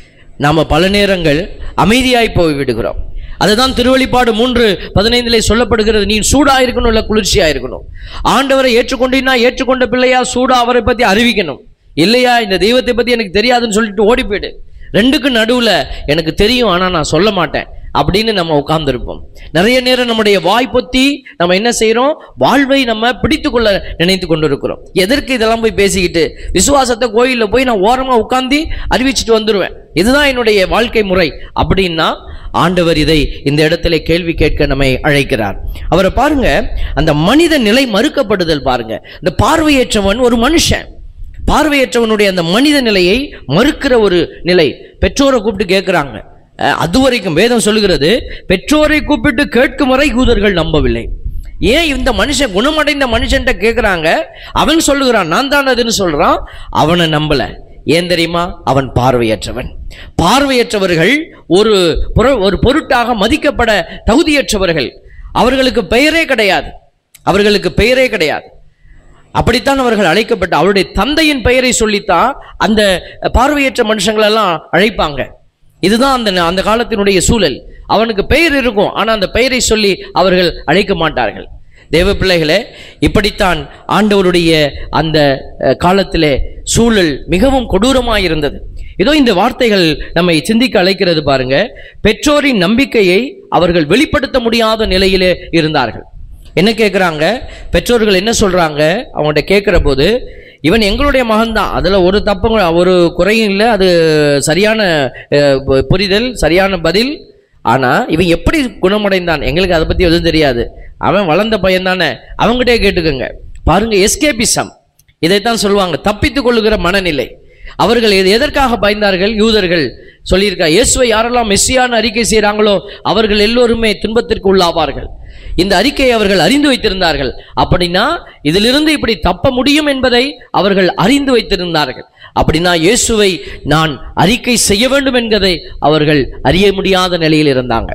நாம பல நேரங்கள் அமைதியாய் போய் விடுகிறோம் அதுதான் திருவெளிப்பாடு மூன்று பதினைந்திலே சொல்லப்படுகிறது நீ சூடா இருக்கணும் இல்ல குளிர்ச்சியா இருக்கணும் ஆண்டவரை ஏற்றுக்கொண்டினா ஏற்றுக்கொண்ட பிள்ளையா சூடா அவரை பத்தி அறிவிக்கணும் இல்லையா இந்த தெய்வத்தை பத்தி எனக்கு தெரியாதுன்னு சொல்லிட்டு ஓடி போயிடு ரெண்டுக்கு நடுவுல எனக்கு தெரியும் ஆனா நான் சொல்ல மாட்டேன் அப்படின்னு நம்ம உட்கார்ந்திருப்போம் நிறைய நேரம் நம்முடைய வாய் பொத்தி நம்ம என்ன செய்றோம் வாழ்வை நம்ம பிடித்து கொள்ள நினைத்து கொண்டிருக்கிறோம் எதற்கு இதெல்லாம் போய் பேசிக்கிட்டு விசுவாசத்தை கோயில்ல போய் நான் ஓரமா உட்கார்ந்து அறிவிச்சிட்டு வந்துருவேன் இதுதான் என்னுடைய வாழ்க்கை முறை அப்படின்னா ஆண்டவர் இதை இந்த இடத்துல கேள்வி கேட்க நம்மை அழைக்கிறார் அவரை பாருங்க அந்த மனித நிலை மறுக்கப்படுதல் பாருங்க இந்த பார்வையற்றவன் ஒரு மனுஷன் பார்வையற்றவனுடைய அந்த மனித நிலையை மறுக்கிற ஒரு நிலை பெற்றோரை கூப்பிட்டு கேட்குறாங்க அது வரைக்கும் வேதம் சொல்லுகிறது பெற்றோரை கூப்பிட்டு கேட்கும் வரை யூதர்கள் நம்பவில்லை ஏன் இந்த மனுஷன் குணமடைந்த மனுஷன்ட்ட கேட்குறாங்க அவன் சொல்லுகிறான் நான் தான் அதுன்னு சொல்றான் அவனை நம்பல ஏன் தெரியுமா அவன் பார்வையற்றவன் பார்வையற்றவர்கள் ஒரு பொரு- ஒரு பொருட்டாக மதிக்கப்பட தகுதியற்றவர்கள் அவர்களுக்கு பெயரே கிடையாது அவர்களுக்கு பெயரே கிடையாது அப்படித்தான் அவர்கள் அழைக்கப்பட்ட அவருடைய தந்தையின் பெயரை சொல்லித்தான் அந்த பார்வையற்ற மனுஷங்களெல்லாம் அழைப்பாங்க இதுதான் அந்த அந்த காலத்தினுடைய சூழல் அவனுக்கு பெயர் இருக்கும் ஆனால் அந்த பெயரை சொல்லி அவர்கள் அழைக்க மாட்டார்கள் தேவ பிள்ளைகளே இப்படித்தான் ஆண்டவருடைய அந்த அஹ், காலத்திலே சூழல் மிகவும் கொடூரமாக இருந்தது இதோ இந்த வார்த்தைகள் நம்மை சிந்திக்க அழைக்கிறது பாருங்க பெற்றோரின் நம்பிக்கையை அவர்கள் வெளிப்படுத்த முடியாத நிலையிலே இருந்தார்கள் என்ன கேட்குறாங்க பெற்றோர்கள் என்ன சொல்றாங்க அவங்கள்ட்ட கேட்குற போது இவன் எங்களுடைய மகன்தான் அதில் ஒரு தப்பும் ஒரு குறையும் இல்லை அது சரியான அஹ், பு- புரிதல் சரியான பதில் ஆனால் இவன் எப்படி குணமடைந்தான் எங்களுக்கு அதை பற்றி எதுவும் தெரியாது அவன் வளர்ந்த பையன் தானே அவங்ககிட்டே கேட்டுக்கோங்க பாருங்க எஸ்கேபிசம் இதைத்தான் சொல்லுவாங்க தப்பித்துக் கொள்ளுகிற மனநிலை அவர்கள் எது- எதற்காக பயந்தார்கள் யூதர்கள் சொல்லியிருக்கா இயேசுவை யாரெல்லாம் மெஸ்ஸியான அறிக்கை செய்கிறாங்களோ அவர்கள் எல்லோருமே துன்பத்திற்கு உள்ளாவார்கள் இந்த அறிக்கையை அவர்கள் அறிந்து வைத்திருந்தார்கள் அப்படின்னா இதிலிருந்து இப்படி தப்ப முடியும் என்பதை அவர்கள் அறிந்து வைத்திருந்தார்கள் அப்படின்னா இயேசுவை நான் அறிக்கை செய்ய வேண்டும் என்பதை அவர்கள் அறிய முடியாத நிலையில் இருந்தாங்க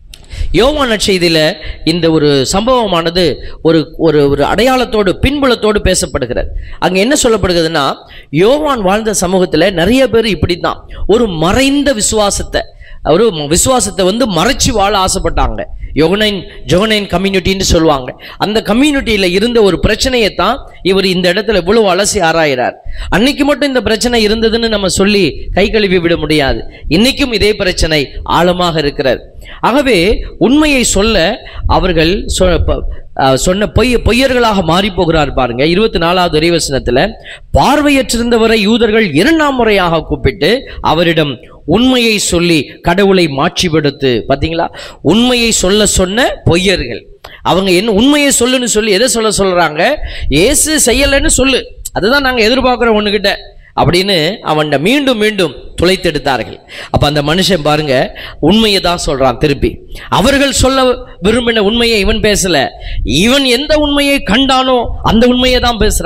யோவான் நற்செய்தியில இந்த ஒரு சம்பவமானது ஒரு ஒரு ஒரு அடையாளத்தோடு பின்புலத்தோடு பேசப்படுகிறது அங்க என்ன சொல்லப்படுகிறதுனா யோவான் வாழ்ந்த சமூகத்துல நிறைய பேர் இப்படித்தான் ஒரு மறைந்த விசுவாசத்தை ஒரு விசுவாசத்தை வந்து மறைச்சு வாழ ஆசைப்பட்டாங்க யோகனைன் ஜோகனைன் கம்யூனிட்டின்னு சொல்லுவாங்க அந்த கம்யூனிட்டியில இருந்த ஒரு பிரச்சனையை தான் இவர் இந்த இடத்துல இவ்வளவு அலசி ஆராயிறார் அன்னைக்கு மட்டும் இந்த பிரச்சனை இருந்ததுன்னு நம்ம சொல்லி கை கழுவி விட முடியாது இன்னைக்கும் இதே பிரச்சனை ஆழமாக இருக்கிறது ஆகவே உண்மையை சொல்ல அவர்கள் சொ- ப- அஹ் சொன்ன பொய் பொய்யர்களாக மாறி போகிறார் பாருங்க இருபத்தி நாலாவது இறைவசனத்துல பார்வையற்றிருந்தவரை யூதர்கள் இரண்டாம் முறையாக கூப்பிட்டு அவரிடம் உண்மையை சொல்லி கடவுளை மாற்றிவிடுத்து பாத்தீங்களா உண்மையை சொல்ல சொன்ன பொய்யர்கள் அவங்க என்ன உண்மையை சொல்லுன்னு சொல்லி எதை சொல்ல சொல்றாங்க இயேசு செய்யலைன்னு சொல்லு அதுதான் நாங்க எதிர்பார்க்கிறோம் ஒண்ணுகிட்ட அப்படின்னு அவன்கிட்ட மீண்டும் மீண்டும் துளைத்தெடுத்தார்கள் அப்ப அந்த மனுஷன் பாருங்க உண்மையை தான் சொல்றான் திருப்பி அவர்கள் சொல்ல விரும்பின உண்மையை இவன் பேசல இவன் எந்த உண்மையை கண்டானோ அந்த உண்மையை தான் பேசுறான்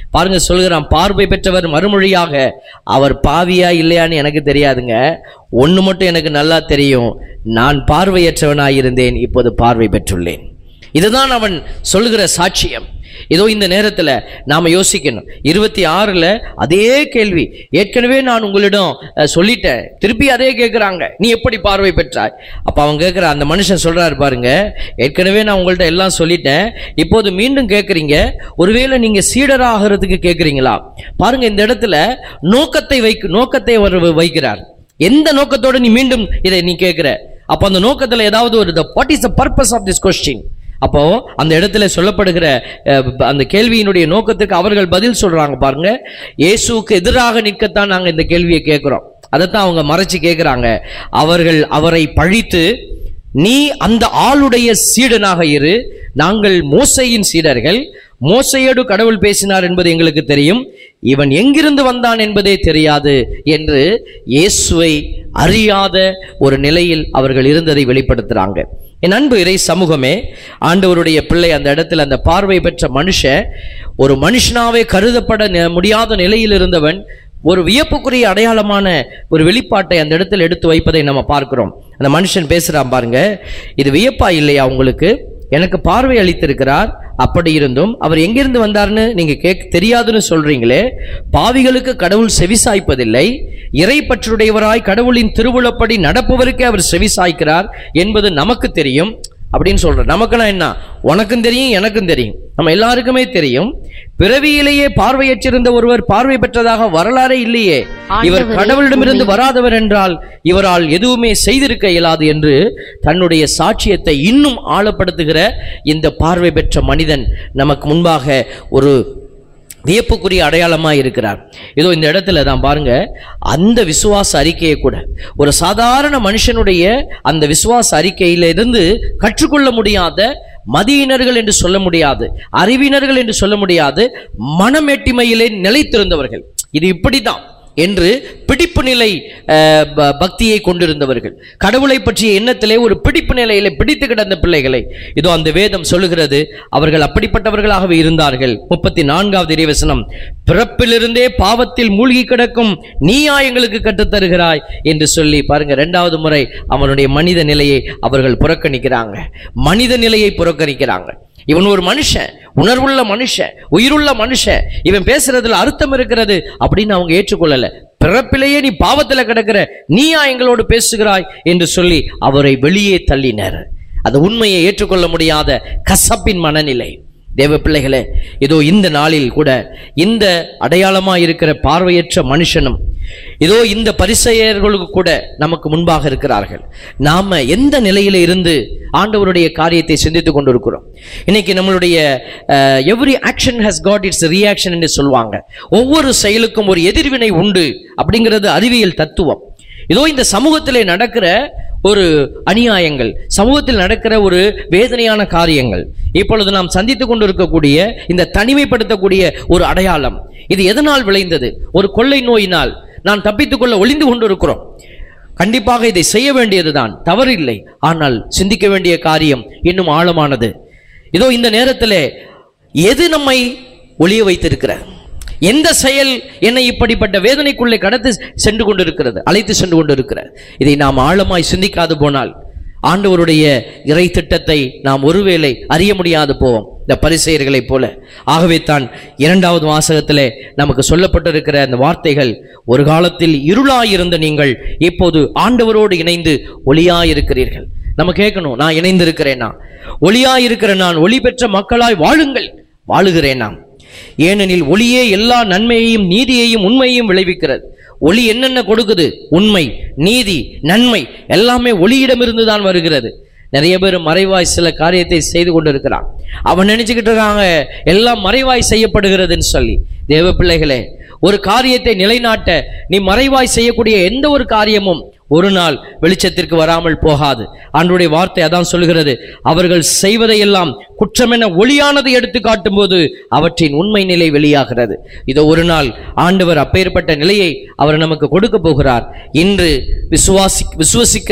பாருங்க சொல்கிறான் பார்வை பெற்றவர் மறுமொழியாக அவர் பாவியா இல்லையான்னு எனக்கு தெரியாதுங்க ஒண்ணு மட்டும் எனக்கு நல்லா தெரியும் நான் பார்வையற்றவனாயிருந்தேன் இப்போது பார்வை பெற்றுள்ளேன் இதுதான் அவன் சொல்லுகிற சாட்சியம் இதோ இந்த நேரத்துல நாம யோசிக்கணும் இருபத்தி ஆறுல அதே கேள்வி ஏற்கனவே நான் உங்களிடம் அஹ், சொல்லிட்டேன் திருப்பி அதே கேட்குறாங்க நீ எப்படி பார்வை பெற்றாய் அப்ப அவன் கேட்குற அந்த மனுஷன் சொல்றாரு பாருங்க ஏற்கனவே நான் உங்கள்ட்ட எல்லாம் சொல்லிட்டேன் இப்போது மீண்டும் கேட்குறீங்க ஒருவேளை நீங்க சீடராகிறதுக்கு கேட்குறீங்களா பாருங்க இந்த இடத்துல நோக்கத்தை வைக்க நோக்கத்தை அவர் வைக்கிறார் எந்த நோக்கத்தோட நீ மீண்டும் இதை நீ கேட்குற அப்போ அந்த நோக்கத்துல ஏதாவது ஒரு what is the purpose of this question அப்போ அந்த இடத்துல சொல்லப்படுகிற அஹ், அந்த கேள்வியினுடைய நோக்கத்துக்கு அவர்கள் பதில் சொல்றாங்க பாருங்க இயேசுவுக்கு எதிராக நிற்கத்தான் நாங்க இந்த கேள்வியை கேட்கிறோம் அதைத்தான் அவங்க மறைச்சு கேட்குறாங்க அவர்கள் அவரை பழித்து நீ அந்த ஆளுடைய சீடனாக இரு நாங்கள் மோசையின் சீடர்கள் மோசையோடு கடவுள் பேசினார் என்பது எங்களுக்கு தெரியும் இவன் எங்கிருந்து வந்தான் என்பதே தெரியாது என்று இயேசுவை அறியாத ஒரு நிலையில் அவர்கள் இருந்ததை வெளிப்படுத்துறாங்க என் அன்பு இறை சமூகமே ஆண்டவருடைய பிள்ளை அந்த இடத்துல அந்த பார்வை பெற்ற மனுஷன் ஒரு மனுஷனாவே கருதப்பட ந- முடியாத நிலையில் இருந்தவன் ஒரு வியப்புக்குரிய அடையாளமான ஒரு வெளிப்பாட்டை அந்த இடத்தில் எடுத்து வைப்பதை நம்ம பார்க்கிறோம் அந்த மனுஷன் பேசுறான் பாருங்க இது வியப்பா இல்லையா உங்களுக்கு எனக்கு பார்வை அளித்திருக்கிறார் அப்படி இருந்தும் அவர் எங்கிருந்து வந்தார்னு நீங்க கேட்க தெரியாதுன்னு சொல்றீங்களே பாவிகளுக்கு கடவுள் செவிசாய்ப்பதில்லை இறைப்பற்றுடையவராய் கடவுளின் திருவுளப்படி நடப்பவருக்கே அவர் செவிசாய்க்கிறார் என்பது நமக்கு தெரியும் அப்படின்னு சொல்ற நமக்குன்னா என்ன உனக்கும் தெரியும் எனக்கும் தெரியும் நம்ம எல்லாருக்குமே தெரியும் பிறவியிலேயே பார்வையற்றிருந்த ஒருவர் பார்வை பெற்றதாக வரலாறே இல்லையே இவர் ஆண்டவரே, கடவுளிடமிருந்து வராதவர் என்றால் இவரால் எதுவுமே செய்திருக்க இயலாது என்று தன்னுடைய சாட்சியத்தை இன்னும் ஆழப்படுத்துகிற இந்த பார்வை பெற்ற மனிதன் நமக்கு முன்பாக ஒரு வியப்புக்குரிய அடையாளமா இருக்கிறார் இதோ இந்த இடத்துல தான் பாருங்க அந்த விசுவாச அறிக்கையை கூட ஒரு சாதாரண மனுஷனுடைய அந்த விசுவாச அறிக்கையில இருந்து கற்றுக்கொள்ள முடியாத மதியினர்கள் என்று சொல்ல முடியாது அறிவினர்கள் என்று சொல்ல முடியாது மனமேட்டிமையிலே நிலைத்திருந்தவர்கள் இது இப்படிதான் என்று பிடிப்பு நிலை அஹ், ப- பக்தியை கொண்டிருந்தவர்கள் கடவுளை பற்றிய எண்ணத்திலே ஒரு பிடிப்பு நிலையிலே பிடித்து கிடந்த பிள்ளைகளை இதோ அந்த வேதம் சொல்லுகிறது அவர்கள் அப்படிப்பட்டவர்களாகவே இருந்தார்கள் முப்பத்தி நான்காவது இறைவசனம் பிறப்பிலிருந்தே பாவத்தில் மூழ்கி கிடக்கும் நீயா எங்களுக்கு கற்றுத்தருகிறாய் என்று சொல்லி பாருங்க இரண்டாவது முறை அவனுடைய மனித நிலையை அவர்கள் புறக்கணிக்கிறாங்க மனித நிலையை புறக்கணிக்கிறாங்க இவன் ஒரு மனுஷன் உணர்வுள்ள மனுஷன் உயிருள்ள மனுஷன் இவன் பேசுறதுல அர்த்தம் இருக்கிறது அப்படின்னு அவங்க ஏற்றுக்கொள்ளல பிறப்பிலேயே நீ பாவத்துல கிடக்கிற நீயா எங்களோடு பேசுகிறாய் என்று சொல்லி அவரை வெளியே தள்ளினர் அது உண்மையை ஏற்றுக்கொள்ள முடியாத கசப்பின் மனநிலை தேவ பிள்ளைகளே இதோ இந்த நாளில் கூட இந்த அடையாளமா இருக்கிற பார்வையற்ற மனுஷனும் இதோ இந்த பரிசெயர்களுக்கு கூட நமக்கு முன்பாக இருக்கிறார்கள் நாம எந்த நிலையில இருந்து ஆண்டவருடைய காரியத்தை சிந்தித்துக் கொண்டிருக்கிறோம் இன்னைக்கு நம்மளுடைய every action has got its reaction என்று சொல்லுவாங்க ஒவ்வொரு செயலுக்கும் ஒரு எதிர்வினை உண்டு அப்படிங்கிறது அறிவியல் தத்துவம் இதோ இந்த சமூகத்திலே நடக்கிற ஒரு அநியாயங்கள் சமூகத்தில் நடக்கிற ஒரு வேதனையான காரியங்கள் இப்பொழுது நாம் சந்தித்துக் கொண்டிருக்கக்கூடிய இந்த தனிமைப்படுத்தக்கூடிய ஒரு அடையாளம் இது எதனால் விளைந்தது ஒரு கொள்ளை நோயினால் நான் தப்பித்துக் கொள்ள ஒளிந்து கொண்டிருக்கிறோம் கண்டிப்பாக இதை செய்ய வேண்டியதுதான் தவறில்லை ஆனால் சிந்திக்க வேண்டிய காரியம் இன்னும் ஆழமானது இதோ இந்த நேரத்திலே எது நம்மை ஒளிய வைத்திருக்கிற எந்த செயல் என்னை இப்படிப்பட்ட வேதனைக்குள்ளே கடத்து சென்று கொண்டிருக்கிறது அழைத்து சென்று கொண்டிருக்கிறது இதை நாம் ஆழமாய் சிந்திக்காது போனால் ஆண்டவருடைய இறை திட்டத்தை நாம் ஒருவேளை அறிய முடியாது போவோம் இந்த பரிசெயர்களைப் போல ஆகவே தான் இரண்டாவது வாசகத்திலே நமக்கு சொல்லப்பட்டிருக்கிற அந்த வார்த்தைகள் ஒரு காலத்தில் இருளாயிருந்த நீங்கள் இப்போது ஆண்டவரோடு இணைந்து ஒளியாயிருக்கிறீர்கள் நம்ம கேட்கணும் நான் இணைந்திருக்கிறேனா ஒளியாயிருக்கிற நான் ஒளி பெற்ற மக்களாய் வாழுங்கள் வாழுகிறேனா ஏனெனில் ஒளியே எல்லா நன்மையையும் நீதியையும் உண்மையையும் விளைவிக்கிறது ஒளி என்னென்ன கொடுக்குது உண்மை நீதி நன்மை எல்லாமே ஒளியிடமிருந்து தான் வருகிறது நிறைய பேர் மறைவாய் சில காரியத்தை செய்து கொண்டிருக்கிறான் அவன் நினைச்சுக்கிட்டு இருக்காங்க எல்லாம் மறைவாய் செய்யப்படுகிறதுன்னு சொல்லி தேவ பிள்ளைகளே ஒரு காரியத்தை நிலைநாட்ட நீ மறைவாய் செய்யக்கூடிய எந்த ஒரு காரியமும் ஒரு நாள் வெளிச்சத்திற்கு வராமல் போகாது ஆண்டுடைய வார்த்தை அதான் சொல்கிறது அவர்கள் செய்வதையெல்லாம் குற்றமென ஒளியானதை எடுத்து காட்டும்போது அவற்றின் உண்மை நிலை வெளியாகிறது இதோ ஒரு நாள் ஆண்டவர் அப்பேற்பட்ட நிலையை அவர் நமக்கு கொடுக்க போகிறார் இன்று விசுவாசி விசுவசிக்கிற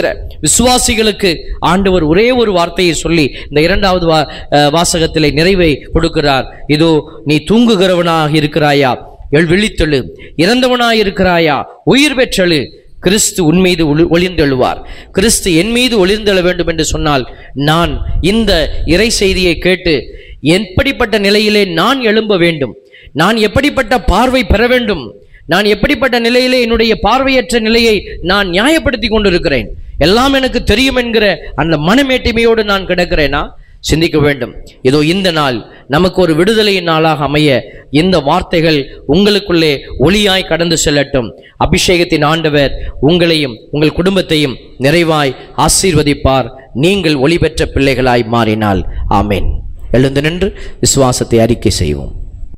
விசுவாசிகளுக்கு ஆண்டவர் ஒரே ஒரு வார்த்தையை சொல்லி இந்த இரண்டாவது வா அஹ் வாசகத்திலே நிறைவை கொடுக்கிறார் இதோ நீ தூங்குகிறவனாக இருக்கிறாயா எழு விழித்தெழு இறந்தவனாய் இருக்கிறாயா உயிர் பெற்றெழு கிறிஸ்து உன் மீது ஒளி- ஒளிர்ந்தெழுவார் கிறிஸ்து என் மீது ஒளிர்ந்தெழ வேண்டும் என்று சொன்னால் நான் இந்த இறை செய்தியை கேட்டு எப்படிப்பட்ட நிலையிலே நான் எழும்ப வேண்டும் நான் எப்படிப்பட்ட பார்வை பெற வேண்டும் நான் எப்படிப்பட்ட நிலையிலே என்னுடைய பார்வையற்ற நிலையை நான் நியாயப்படுத்தி கொண்டிருக்கிறேன் எல்லாம் எனக்கு தெரியும் என்கிற அந்த மனமேட்டிமையோடு நான் கிடக்கிறேனா சிந்திக்க வேண்டும் இதோ இந்த நாள் நமக்கு ஒரு விடுதலையின் நாளாக அமைய இந்த வார்த்தைகள் உங்களுக்குள்ளே ஒளியாய் கடந்து செல்லட்டும் அபிஷேகத்தின் ஆண்டவர் உங்களையும் உங்கள் குடும்பத்தையும் நிறைவாய் ஆசீர்வதிப்பார் நீங்கள் ஒளி பெற்ற பிள்ளைகளாய் மாறினால் ஆமேன் எழுந்து நின்று விசுவாசத்தை அறிக்கை செய்வோம்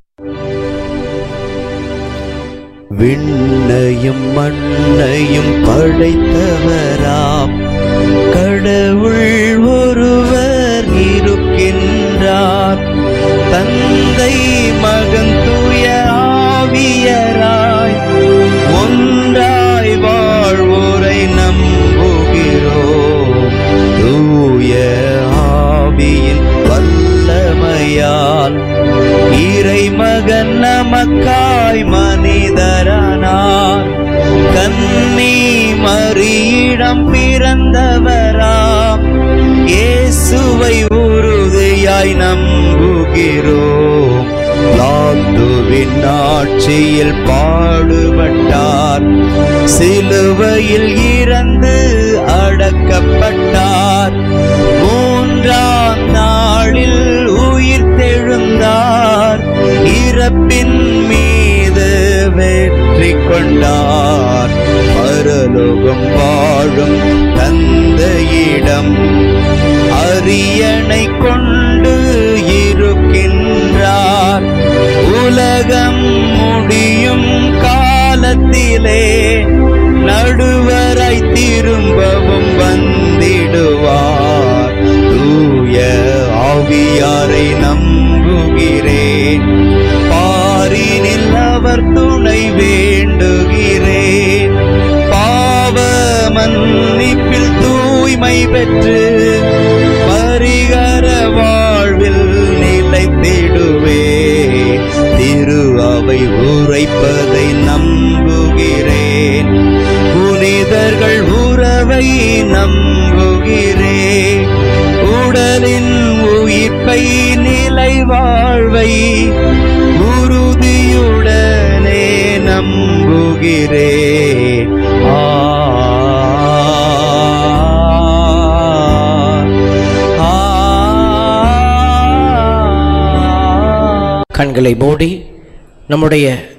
விண்ணையும் மண்ணையும் படைத்தவராம் கடவுள் ஒருவர் இருக்கின்றார் தந்தை மகன் தூய ஆவியராய் ஒன்றாய் வாழ்வோரை நம்புகிறோம் தூய ஆவியின் வல்லமையால் இறைமகன் நமக்காய் மனிதரானார் கன்னி மறியிடம் பிறந்தவராம் இயேசுவை உறுதியாய் நம்புகிறோம் லாத்துவின் ஆட்சியில் பாடுபட்டார் சிலுவையில் இறந்து அடக்கப்பட்டார் மூன்றாம் நாளில் உயிர் தெழுந்தார் இறப்பின் மீது வெற்றி கொண்டார் பரலோகம் வாழும் தந்தையிடம் அரியணை கொண்டு இருக்கின்றார் உலகம் முடியும் காலத்திலே நடுவரை திரும்பவும் வந்திடுவார் தூய ஆவியாரை நம்புகிறேன் பாரினில் அவர் துணை வேண்டுகிறேன் பாவ மன்னிப்பில் தூய்மை பெற்று பரிகர வாழ்வில் நிலைத்திடுவே திரு அவை உரைப்பதை நம்புகிறேன் புனிதர்கள் உறவை நம்புகிறேன் உடலின் உயிர்ப்பை நிலை வாழ்வை உறுதியுடனே நம்புகிறேன் ஆ ஆ, ஆ கண்களை மூடி நம்முடைய